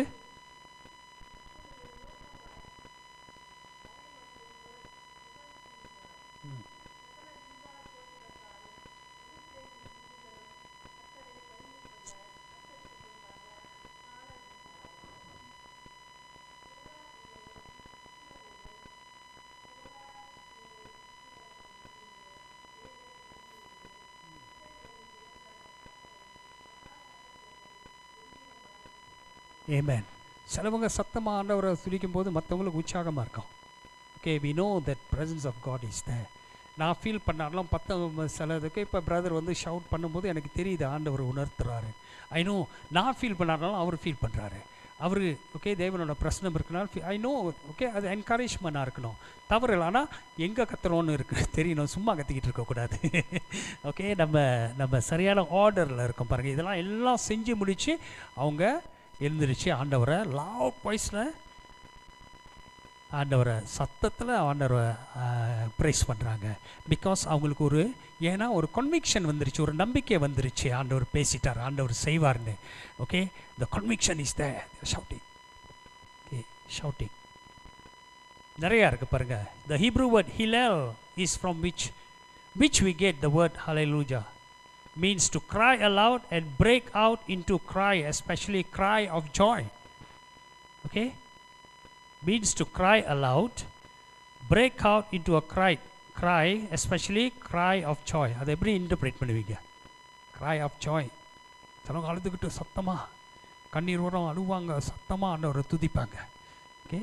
ஏமேன் சிலவங்க சத்தமாக ஆண்டவரை துதிக்கும் போது மற்றவங்களுக்கு உற்சாகமாக இருக்கும் okay we know that presence of God is the நான் ஃபீல் பண்ணாலும் பத்த சிலதுக்கு இப்போ பிரதர் வந்து ஷவுட் பண்ணும்போது எனக்கு தெரியுது ஆண்டவர் உணர்த்துறாரு ஐ நோ நான் ஃபீல் பண்ணாலும் அவர் ஃபீல் பண்ணுறாரு அவர் ஓகே தேவனோட பிரச்சனை இருக்குனால ஐ நோ ஓகே அது என்கரேஜ்மெண்ட்டாக இருக்கணும் தவறு இல்லை ஆனால் எங்கே கத்துறோன்னு இருக்கு தெரியணும் சும்மா கத்திக்கிட்டு இருக்கக்கூடாது ஓகே நம்ம நம்ம சரியான ஆர்டரில் இருக்கோம் பாருங்கள் இதெல்லாம் எல்லாம் செஞ்சு முடித்து அவங்க எழுந்திருச்சு ஆண்டவரை லவுட் வாய்ஸில் ஆண்டவரை சத்தத்தில் ஆண்டவரை ப்ரைஸ் பண்ணுறாங்க பிகாஸ் அவங்களுக்கு ஒரு ஏன்னா ஒரு கன்விக்ஷன் வந்துருச்சு ஒரு நம்பிக்கை வந்துருச்சு ஆண்டவர் பேசிட்டார் ஆண்டவர் செய்வார்னு okay the conviction is the shouting okay shouting நிறையா இருக்குது பாருங்கள் the Hebrew word hillel is from which which we get the word ஹalleluya means to cry aloud and break out into cry especially cry of joy okay means to cry aloud break out into a cry cry especially cry of joy அதை எப்படி interpret பண்ணுவீங்க cry of joy சிலவங்க அழுதுகிட்டு சத்தமாக கண்ணீர் வரும் அழுவாங்க சத்தமாக ஆண்டவரை துதிப்பாங்க okay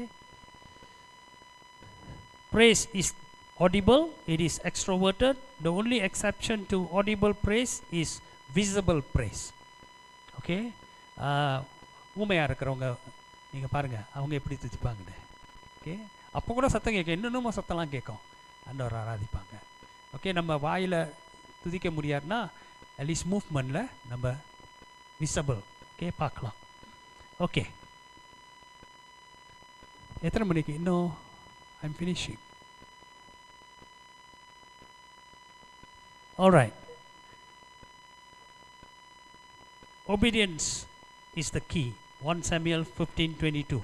praise is audible it is extroverted the only exception to audible praise is visible praise okay ஊமையாக இருக்கிறவங்க நீங்கள் பாருங்கள் அவங்க எப்படி துதிப்பாங்கன்னு ஓகே அப்போ கூட சத்தம் கேட்கும் என்னென்னமோ சத்தம்லாம் கேட்கும் ஆண்டவர் ஆராதிப்பாங்க ஓகே நம்ம வாயில் துதிக்க முடியாதுன்னா அட்லீஸ்ட் மூவ்மெண்ட்டில் நம்ம விசபிள் ஓகே பார்க்கலாம் ஓகே எத்தனை மணிக்கு இன்னும் I'm finishing All right. Obedience is the key. 1 Samuel 15:22.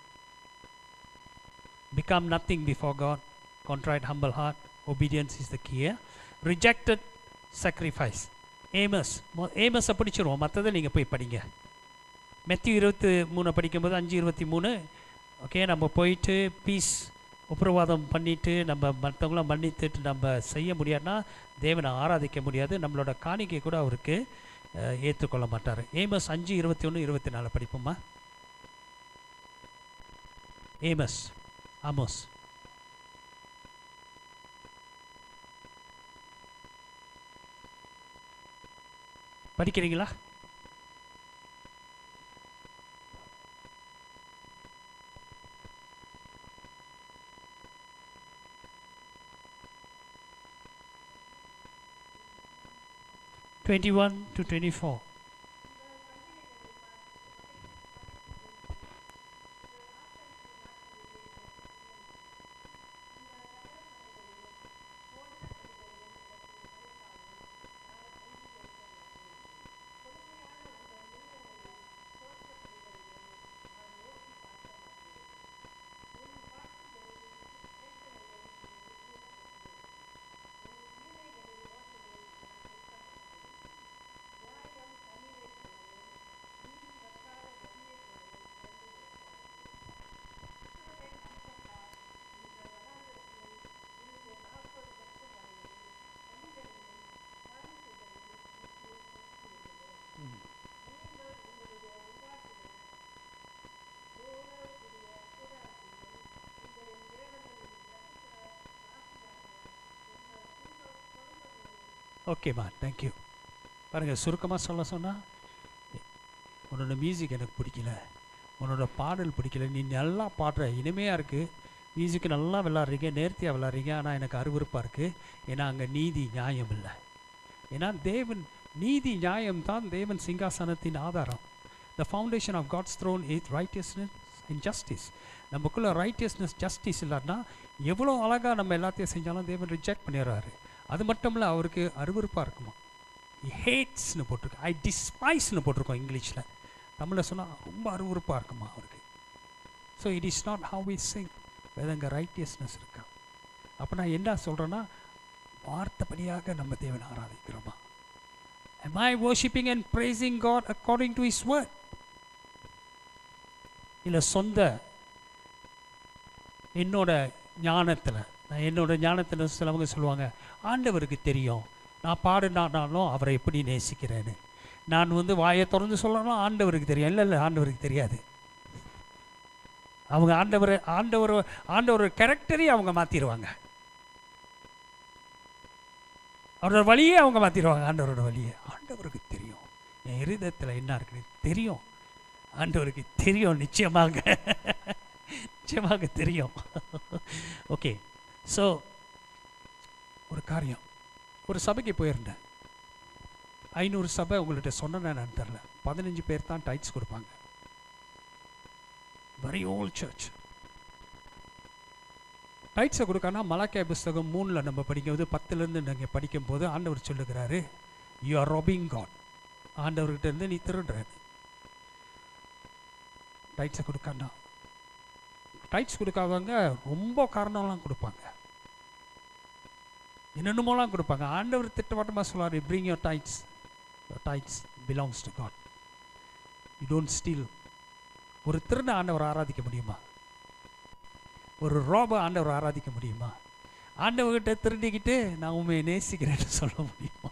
Become nothing before God. Contrite, humble heart. Obedience is the key. eh? Rejected sacrifice. Amos ஏமஸை படிச்சிருவோம் மற்றதை நீங்கள் போய் படிங்க மெத்தி இருபத்தி மூணு படிக்கும்போது அஞ்சு இருபத்தி மூணு ஓகே நம்ம போயிட்டு பீஸ் உப்புரவாதம் பண்ணிட்டு நம்ம மற்றவங்களாம் மன்னித்துட்டு நம்ம செய்ய முடியாதுன்னா தேவனை ஆராதிக்க முடியாது நம்மளோட காணிக்கை கூட அவருக்கு அஹ், ஏற்றுக்கொள்ள மாட்டார் ஏமஸ் அஞ்சு இருபத்தி ஒன்று இருபத்தி நாலு படிப்போமா ஏமஸ் ஆமோஸ் படிக்கிறீங்களா twenty one to twenty four ஓகேம்மா தேங்க்யூ பாருங்கள் சுருக்கமாக சொல்ல சொன்னால் உன்னோட மியூசிக் எனக்கு பிடிக்கல உன்னோட பாடல் பிடிக்கல நீ நல்லா பாடுற இனிமையாக இருக்குது மியூசிக் நல்லா விளாட்றீங்க நேர்த்தியாக விளாட்றீங்க ஆனால் எனக்கு அருவருப்பாக இருக்குது ஏன்னா அங்கே நீதி நியாயம் இல்லை ஏன்னா தேவன் நீதி நியாயம் தான் தேவன் சிங்காசனத்தின் ஆதாரம் the foundation of God's throne is righteousness and justice நமக்குள்ள ரைட்டியஸ்னஸ் ஜஸ்டிஸ் இல்லைன்னா எவ்வளோ அழகாக நம்ம எல்லாத்தையும் செஞ்சாலும் தேவன் ரிஜெக்ட் பண்ணிடுறாரு அது மட்டும் இல்லை அவருக்கு அருவருப்பாக இருக்குமா ஹேட்ஸ்னு போட்டிருக்கு ஐ டிஸ்பைஸ்னு போட்டிருக்கோம் இங்கிலீஷில் தமிழில் சொன்னால் ரொம்ப அருவருப்பாக இருக்குமா அவருக்கு so it is not how we sing வேறு அங்கே ரைட்டியஸ்னஸ் இருக்கா அப்போ நான் என்ன சொல்கிறேன்னா வார்த்தைப்படியாக நம்ம தேவனை ஆராதிக்கிறோமா Am I worshipping and praising God according to His word? இல்லை சொந்த என்னோட ஞானத்தில் நான் என்னோட ஞானத்தில் சிலவங்க சொல்லுவாங்க ஆண்டவருக்கு தெரியும் நான் பாடுனாலும் அவரை எப்படி நேசிக்கிறேன்னு நான் வந்து வாயை திறந்து சொல்லணும் ஆண்டவருக்கு தெரியும் இல்லை இல்லை ஆண்டவருக்கு தெரியாது அவங்க ஆண்டவர் ஆண்டவர் ஆண்டவர் கேரக்டரையும் அவங்க மாற்றிடுவாங்க அவரோட வழியே அவங்க மாற்றிடுவாங்க ஆண்டவரோட வழியை ஆண்டவருக்கு தெரியும் என் இருதயத்தில் என்ன இருக்குன்னு தெரியும் ஆண்டவருக்கு தெரியும் நிச்சயமாக நிச்சயமாக தெரியும் ஓகே ஸோ ஒரு காரியம் ஒரு சபைக்கு போயிருந்தேன் ஐநூறு சபை உங்கள்கிட்ட சொன்னேன்னு நான் தெரில பதினஞ்சு பேர் தான் டைட்ஸ் கொடுப்பாங்க வெரி ஓல்ட் சர்ச் டைட்ஸை கொடுக்கானா மலாக்காய் புஸ்தகம் மூணில் நம்ம படிக்கும்போது பத்துலேருந்து நீங்கள் படிக்கும்போது ஆண்டவர் சொல்லுகிறாரு யூ ஆர் ரொபிங் காட் ஆண்டவர்கிட்ட இருந்து நீ திருடுற டைட்ஸை கொடுக்காண்டா டைட்ஸ் கொடுக்காதவங்க ரொம்ப காரணம்லாம் கொடுப்பாங்க என்னென்னமோலாம் கொடுப்பாங்க ஆண்டவர் திட்டவட்டமாக சொல்லுவார் bring your tithes tithes belongs to God you don't steal ஒரு திருட ஆண்டவர் ஆராதிக்க முடியுமா ஒரு ரோப ஆண்டவர் ஆராதிக்க முடியுமா ஆண்டவர்கிட்ட திருடிக்கிட்டு நான் உண்மையை நேசிக்கிறேன்னு சொல்ல முடியுமா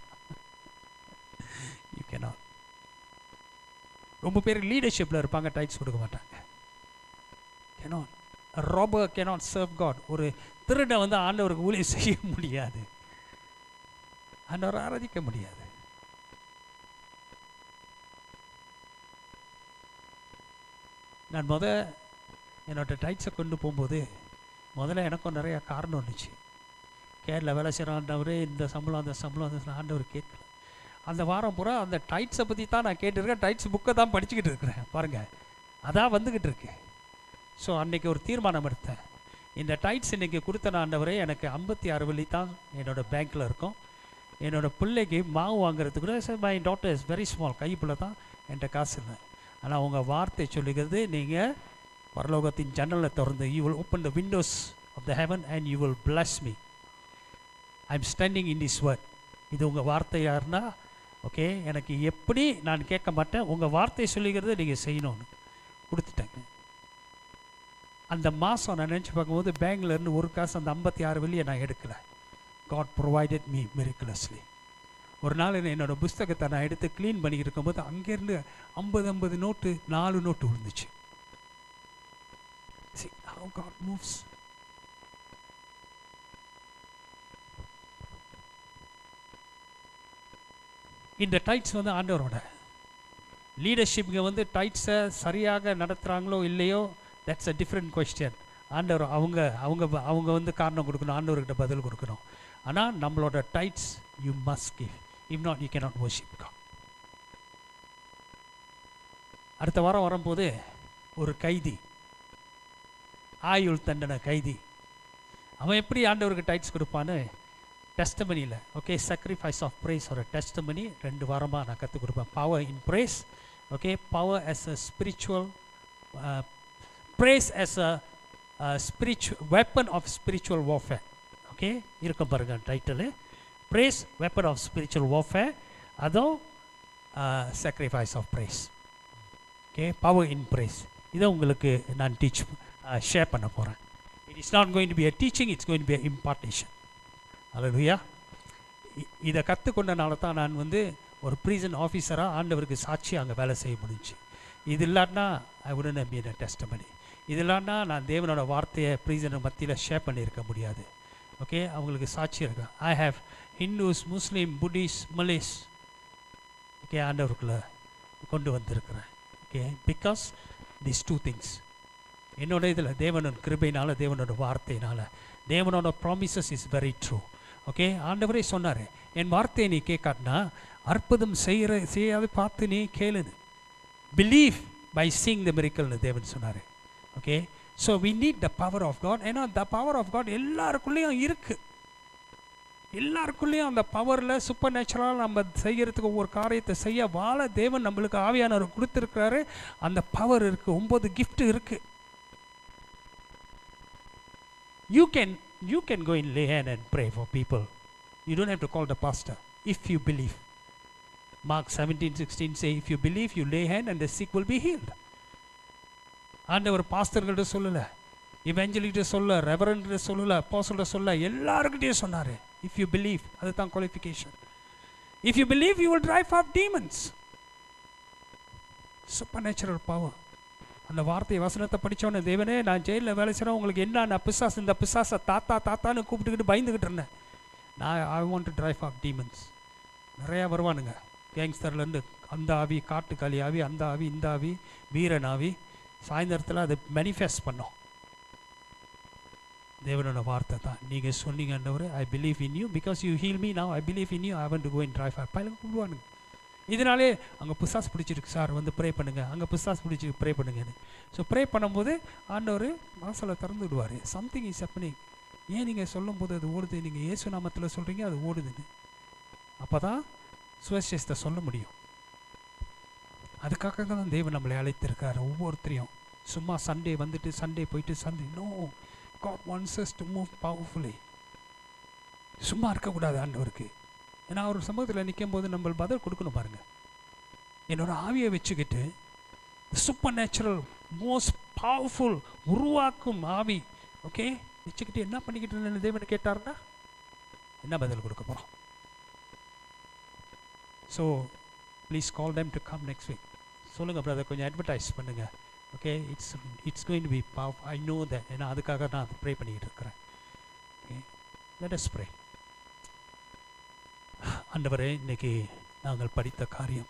யூ கேனாட் ரொம்ப பேர் லீடர்ஷிப்பில் இருப்பாங்க டைட்ஸ் கொடுக்க மாட்டாங்க cannot rob cannot serve God ஒரு திருட வந்து ஆண்டவருக்கு ஊழியம் செய்ய முடியாது ஆண்டவர் ஆராதிக்க முடியாது நான் முத என்னோட டைட்ஸை கொண்டு போகும்போது முதல்ல எனக்கும் நிறையா காரணம் இருந்துச்சு கேரளா வேலை செய்கிற ஆண்டவர் இந்த சம்பளம் அந்த சம்பளம் அந்த ஆண்டவர் கேட்கல அந்த வாரம் பூரா அந்த டைட்ஸை பற்றி தான் நான் கேட்டிருக்கேன் டைட்ஸ் புக்கை தான் படிச்சுக்கிட்டு இருக்கிறேன் பாருங்கள் அதான் வந்துக்கிட்டு இருக்கு ஸோ அன்னைக்கு ஒரு தீர்மானம் எடுத்தேன் இந்த டைட்ஸ் இன்னைக்கு கொடுத்த ஆண்டவரே எனக்கு ஐம்பத்தி ஆறு வெள்ளி தான் என்னோடய பேங்க்கில் இருக்கும் என்னோட பிள்ளைக்கு மாவு வாங்குறதுக்கு கூட sir my daughter is very small கைப்புள்ள தான் என்கிட்ட காசு இல்லை ஆனால் உங்கள் வார்த்தை சொல்லுகிறது நீங்கள் பரலோகத்தின் ஜன்னலை திறந்து you will open the windows of the heaven and you will bless me I am standing in this word இது உங்கள் வார்த்தையாருன்னா ஓகே எனக்கு எப்படி நான் கேட்க மாட்டேன் உங்கள் வார்த்தை சொல்லிக்கிறத நீங்கள் செய்யணும்னு கொடுத்துட்டேங்க அந்த மாதம் நான் நினச்சி பார்க்கும்போது பேங்க்ல இருந்து ஒரு காசு அந்த ஐம்பத்தி ஆறு வெளியே நான் எடுக்கலை காட் ப்ரொவைடட் மீ மெரிகுலஸ்லி ஒரு நாள் என்ன- என்னோட புஸ்தகத்தை நான் எடுத்து க்ளீன் பண்ணிக்கிட்டு இருக்கும்போது அங்கேருந்து ஐம்பது ஐம்பது நோட்டு நாலு நோட்டு விழுந்துச்சு See how God moves. இந்த டைட்ஸ் வந்து ஆண்டவரோட லீடர்ஷிப்ங்க வந்து டைட்ஸை சரியாக நடத்துகிறாங்களோ இல்லையோ தட்ஸ் அ டிஃப்ரெண்ட் கொஸ்டின் ஆண்டவர் அவங்க அவங்க வ- அவங்க வந்து காரணம் கொடுக்கணும் ஆண்டவர்கிட்ட பதில் கொடுக்கணும் ஆனால் நம்மளோட tithes you must give if not you cannot worship God அடுத்த வாரம் வரும்போது ஒரு கைதி ஆயுள் தண்டனை கைதி அவன் எப்படி ஆண்டவருக்கு டைட்ஸ் கொடுப்பான்னு டெஸ்டமனியில் ஓகே sacrifice ஆஃப் praise ஒரு டெஸ்டமனி ரெண்டு வாரமாக நான் கற்றுக் கொடுப்பேன் power in praise okay power as a spiritual uh, praise as a uh, spiritual weapon of spiritual warfare okay இருக்கும் பாருங்க title praise weapon of spiritual warfare அதுவும் uh, sacrifice of praise okay power in praise இதை உங்களுக்கு நான் teach share பண்ண போகிறேன் it is not going to be a teaching it's going to be a impartation அல்லையா இதை கற்றுக்கொண்டனால தான் நான் வந்து ஒரு ப்ரீசன் ஆஃபீஸராக ஆண்டவருக்கு சாட்சி அங்கே வேலை செய்ய முடிஞ்சுச்சு இது இல்லாட்டினா ஐ உடன் பி அ டெஸ்ட் பண்ணி இது இல்லாட்டினா நான் தேவனோட வார்த்தையை ப்ரீசன் மத்தியில் ஷேர் பண்ணியிருக்க முடியாது ஓகே அவங்களுக்கு சாட்சி இருக்கு I have Hindus Muslim Buddhists Malays okay ஆண்டவருக்குள்ளே கொண்டு வந்திருக்கிறேன் okay because this two things என்னோட இதில் தேவனோட கிருபையினால தேவனோட வார்த்தையினால தேவனோட promises is very true okay ஆண்டவரே சொன்னார் என் வார்த்தையை நீ கேட்காட்டினா அற்புதம் செய்கிற செய்யாத பார்த்து நீ கேளுது பிலீவ் பை சீங் த மிரிக்கல்னு தேவன் சொன்னார் okay so we need the power of God ஏன்னா த பவர் ஆஃப் காட் எல்லாருக்குள்ளேயும் இருக்குது எல்லாருக்குள்ளேயும் அந்த பவரில் சூப்பர் நேச்சுரலாக நம்ம செய்கிறதுக்கு ஒவ்வொரு காரியத்தை செய்ய வாழ தேவன் நம்மளுக்கு ஆவியானவர் கொடுத்துருக்கிறாரு அந்த பவர் இருக்குது ஒம்பது gift இருக்குது you can you can go in lay hand and pray for people you don't have to call the pastor if you believe mark 17 16 say if you believe you lay hand and the sick will be healed ஆண்டவர் பாஸ்டர்கிட்ட சொல்லல இவெஞ்சலிகிட்ட சொல்ல ரெவரண்ட சொல்லல அப்போஸ்தலர்கிட்ட சொல்ல எல்லாருக்கிட்டையும் சொன்னார் if you believe அதுதான் qualification if you believe you will drive off demons super natural power அந்த வார்த்தை வசனத்தை படித்தோன்னே தேவனே நான் ஜெயிலில் வேலை செய்கிறேன் உங்களுக்கு என்ன நான் பிசாஸ் இந்த பிசாசை தாத்தா தாத்தான்னு கூப்பிட்டுக்கிட்டு பயந்துக்கிட்டு இருந்தேன் நான் I want to drive off demons நிறையா வருவானுங்க கேங்ஸ்டர்லேருந்து அந்த ஆவி காட்டுக்காளி ஆவி அந்த ஆவி இந்த ஆவி வீரன் ஆவி சாயந்தரத்தில் அதை மேனிஃபெஸ்ட் பண்ணோம் தேவனோட வார்த்தை தான் நீங்கள் சொன்னீங்கன்றவர் I believe in you because you heal me now I believe in you I want to go and drive பயில கூப்பிடுவானுங்க இதனாலே அங்கே புசாஸ் பிடிச்சிருக்கு சார் வந்து ப்ரே பண்ணுங்கள் அங்கே புசாஸ் பிடிச்சிருக்கு ப்ரே பண்ணுங்கன்னு ஸோ ப்ரே பண்ணும்போது ஆண்டவர் வாசலை திறந்து விடுவார் சம்திங் இஸ் happening ஏன் நீங்கள் சொல்லும்போது அது ஓடுது நீங்கள் இயேசு நாமத்தில் சொல்கிறீங்க அது ஓடுதுன்னு அப்போ தான் சுவிசேஷத்தை சொல்ல முடியும் அதுக்காக தான் தேவன் நம்மளை அழைத்திருக்காரு ஒவ்வொருத்தரையும் சும்மா சண்டே வந்துட்டு சண்டே போயிட்டு Sunday no God wants us to move powerfully சும்மா இருக்கக்கூடாது ஆண்டவருக்கு ஏன்னா அவர் சமூகத்தில் நிற்கும் போது நம்ம பதில் கொடுக்கணும் பாருங்க என்னோட ஆவியை வச்சுக்கிட்டு சூப்பர் நேச்சுரல் மோஸ்ட் பவர்ஃபுல் உருவாக்கும் ஆவி ஓகே வச்சுக்கிட்டு என்ன பண்ணிக்கிட்டு இருந்தேன்னு தேவன் கேட்டாருன்னா என்ன பதில் கொடுக்க போகிறோம் so please call them to come next week சொல்லுங்கள் பிரதர் கொஞ்சம் அட்வர்டைஸ் பண்ணுங்கள் okay it's it's going to be பவ் ஐ நோ தட் ஏன்னா அதுக்காக நான் ப்ரே பண்ணிக்கிட்டு இருக்கிறேன் ஓகே லெட் அஸ் ப்ரே ஆண்டவரே இன்னைக்கு நாங்கள் படித்த காரியம்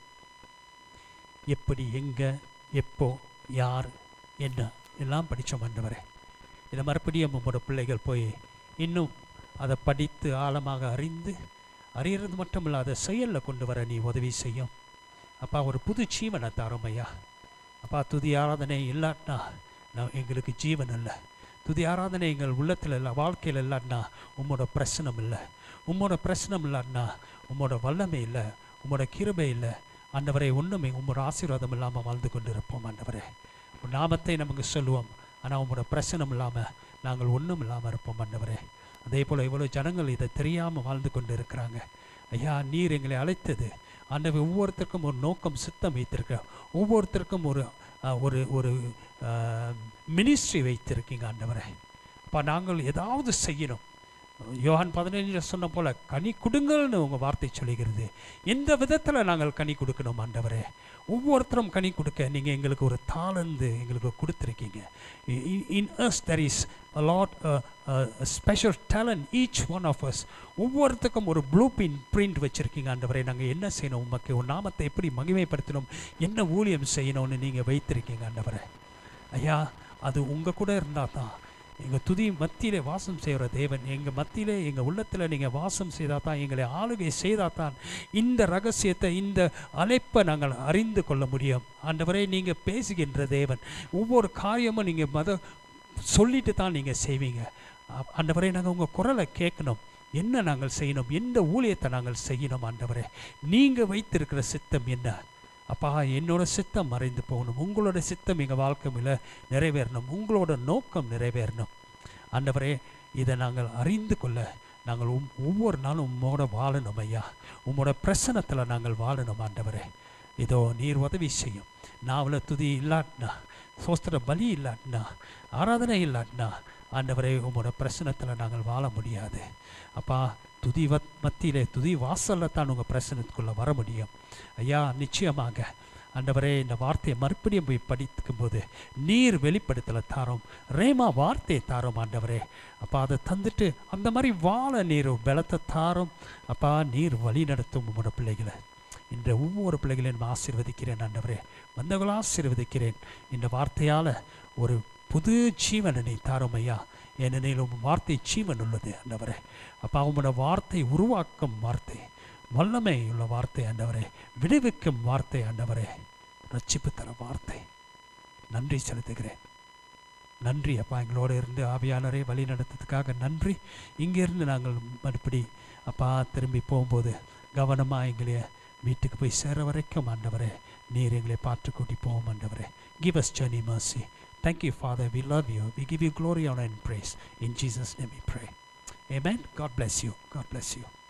எப்படி எங்கே எப்போ யார் என்ன எல்லாம் படித்தோம் ஆண்டவரே இதை மறுபடியும் உங்களோட பிள்ளைகள் போய் இன்னும் அதை படித்து ஆழமாக அறிந்து அறியறது மட்டும் இல்லை அதை செயலில் கொண்டு வர நீ உதவி செய்யும் அப்பா ஒரு புது ஜீவனை தாரோம் ஐயா அப்பா துதி ஆராதனை இல்லாட்டினா நான் எங்களுக்கு ஜீவன் இல்லை துதி ஆராதனை எங்கள் உள்ளத்தில் இல்லை வாழ்க்கையில் இல்லாட்டினா உம்மோட பிரச்சனம் இல்லை உம்மோட பிரச்சனம் இல்லாட்டினா உம்மோட வல்லமை இல்லை உம்மோட கிருபை இல்லை ஆண்டவரை ஒன்றுமே உம்மோட ஆசீர்வாதம் இல்லாமல் வாழ்ந்து கொண்டு இருப்போம் ஆண்டவரே உன் நாமத்தை நமக்கு சொல்லுவோம் ஆனால் உம்மோட பிரச்சனம் இல்லாமல் நாங்கள் ஒன்றும் இல்லாமல் இருப்போம் ஆண்டவரே அதே போல் இவ்வளோ ஜனங்கள் இதை தெரியாமல் வாழ்ந்து கொண்டு இருக்கிறாங்க ஐயா நீர் எங்களை அழைத்தது ஆண்டவர் ஒவ்வொருத்தருக்கும் ஒரு நோக்கம் சித்தம் வைத்திருக்க ஒவ்வொருத்தருக்கும் ஒரு அஹ், ஒரு ஒரு மினிஸ்ட்ரி வைத்திருக்கீங்க ஆண்டவரே அப்போ நாங்கள் ஏதாவது செய்யணும் யோகான் பதினஞ்சில் சொன்ன போல கனி கொடுங்கள்னு உங்கள் வார்த்தை சொல்லுகிறது எந்த விதத்தில் நாங்கள் கனி கொடுக்கணும் ஆண்டவரே ஒவ்வொருத்தரும் கனி கொடுக்க நீங்கள் எங்களுக்கு ஒரு தாளந்து எங்களுக்கு கொடுத்துருக்கீங்க in us there is a lot special talent each one of us ஒவ்வொருத்துக்கும் ஒரு ப்ளூ பின் பிரிண்ட் வச்சுருக்கீங்க ஆண்டவரே நாங்கள் என்ன செய்யணும் உமக்கு ஒரு நாமத்தை எப்படி மகிமைப்படுத்தணும் என்ன ஊழியம் செய்யணும்னு நீங்கள் வைத்திருக்கீங்க ஆண்டவரே ஐயா அது உங்கள் கூட இருந்தால் தான் எங்கள் துதி மத்தியிலே வாசம் செய்கிற தேவன் எங்கள் மத்தியிலே எங்கள் உள்ளத்தில் நீங்கள் வாசம் செய்தால் தான் எங்களை ஆளுகை செய்தால் தான் இந்த ரகசியத்தை இந்த அழைப்பை நாங்கள் அறிந்து கொள்ள முடியும் ஆண்டவரே நீங்கள் பேசுகின்ற தேவன் ஒவ்வொரு காரியமும் நீங்கள் மத சொல்லிட்டு தான் நீங்கள் செய்வீங்க ஆ- ஆண்டவரே நாங்கள் உங்கள் குரலை கேட்கணும் என்ன நாங்கள் செய்யணும் எந்த ஊழியத்தை நாங்கள் செய்யணும் ஆண்டவரே நீங்கள் வைத்திருக்கிற சித்தம் என்ன அப்பா என்னோட சித்தம் மறைந்து போகணும் உங்களோட சித்தம் எங்கள் வாழ்க்கையில் நிறைவேறணும் உங்களோட நோக்கம் நிறைவேறணும் ஆண்டவரே இதை நாங்கள் அறிந்து கொள்ள நாங்கள் உம் ஒவ்வொரு நாளும் உம்மோட வாழணும் ஐயா உம்மோட பிரசனத்தில் நாங்கள் வாழணும் ஆண்டவரே இதோ நீர் உதவி செய்யும் நாவல துதி இல்லாட்டினா சோஸ்திர பலி இல்லாட்டினா ஆராதனை இல்லாட்டினா ஆண்டவரே உம்மோட பிரசனத்தில் நாங்கள் வாழ முடியாது அப்பா துதி வத் மத்தியிலே துதி வாசலில் தான் உங்கள் பிரசனத்துக்குள்ளே வர முடியும் ஐயா நிச்சயமாக ஆண்டவரே இந்த வார்த்தையை மறுபடியும் போய் படிக்கும்போது நீர் வெளிப்படுத்தலை தாரோம் ரேமா வார்த்தையை தாரோம் ஆண்டவரே அப்பா அதை தந்துட்டு அந்த மாதிரி வாழ நீர் பலத்தை தாரோம் அப்பா நீர் வழி நடத்தும் உங்களோட பிள்ளைகளை இந்த ஒவ்வொரு பிள்ளைகளையும் நான் ஆசீர்வதிக்கிறேன் ஆண்டவரே வந்தவங்களை ஆசீர்வதிக்கிறேன் இந்த வார்த்தையால் ஒரு புது ஜீவனை நீ தாரும் ஐயா ஏனெனில் உம் வார்த்தை ஜீவன் உள்ளது ஆண்டவரே அப்பா உங்களோட வார்த்தை உருவாக்கும் வார்த்தை வல்லமை உள்ள வார்த்தை ஆண்டவரே விடுவிக்கும் வார்த்தை ஆண்டவரே ரட்சிப்பு தர வார்த்தை நன்றி செலுத்துகிறேன் நன்றி அப்பா எங்களோடு இருந்து ஆவியானரை வழி நடத்ததுக்காக நன்றி இங்கிருந்து நாங்கள் மறுபடி அப்பா திரும்பி போகும்போது கவனமாக எங்களை வீட்டுக்கு போய் சேர வரைக்கும் ஆண்டவரே நீர் எங்களை பார்த்து கூட்டி போவோம் ஆண்டவரே give us journey mercy thank you father we love you we give you glory honor and praise in jesus name we pray amen god bless you god bless you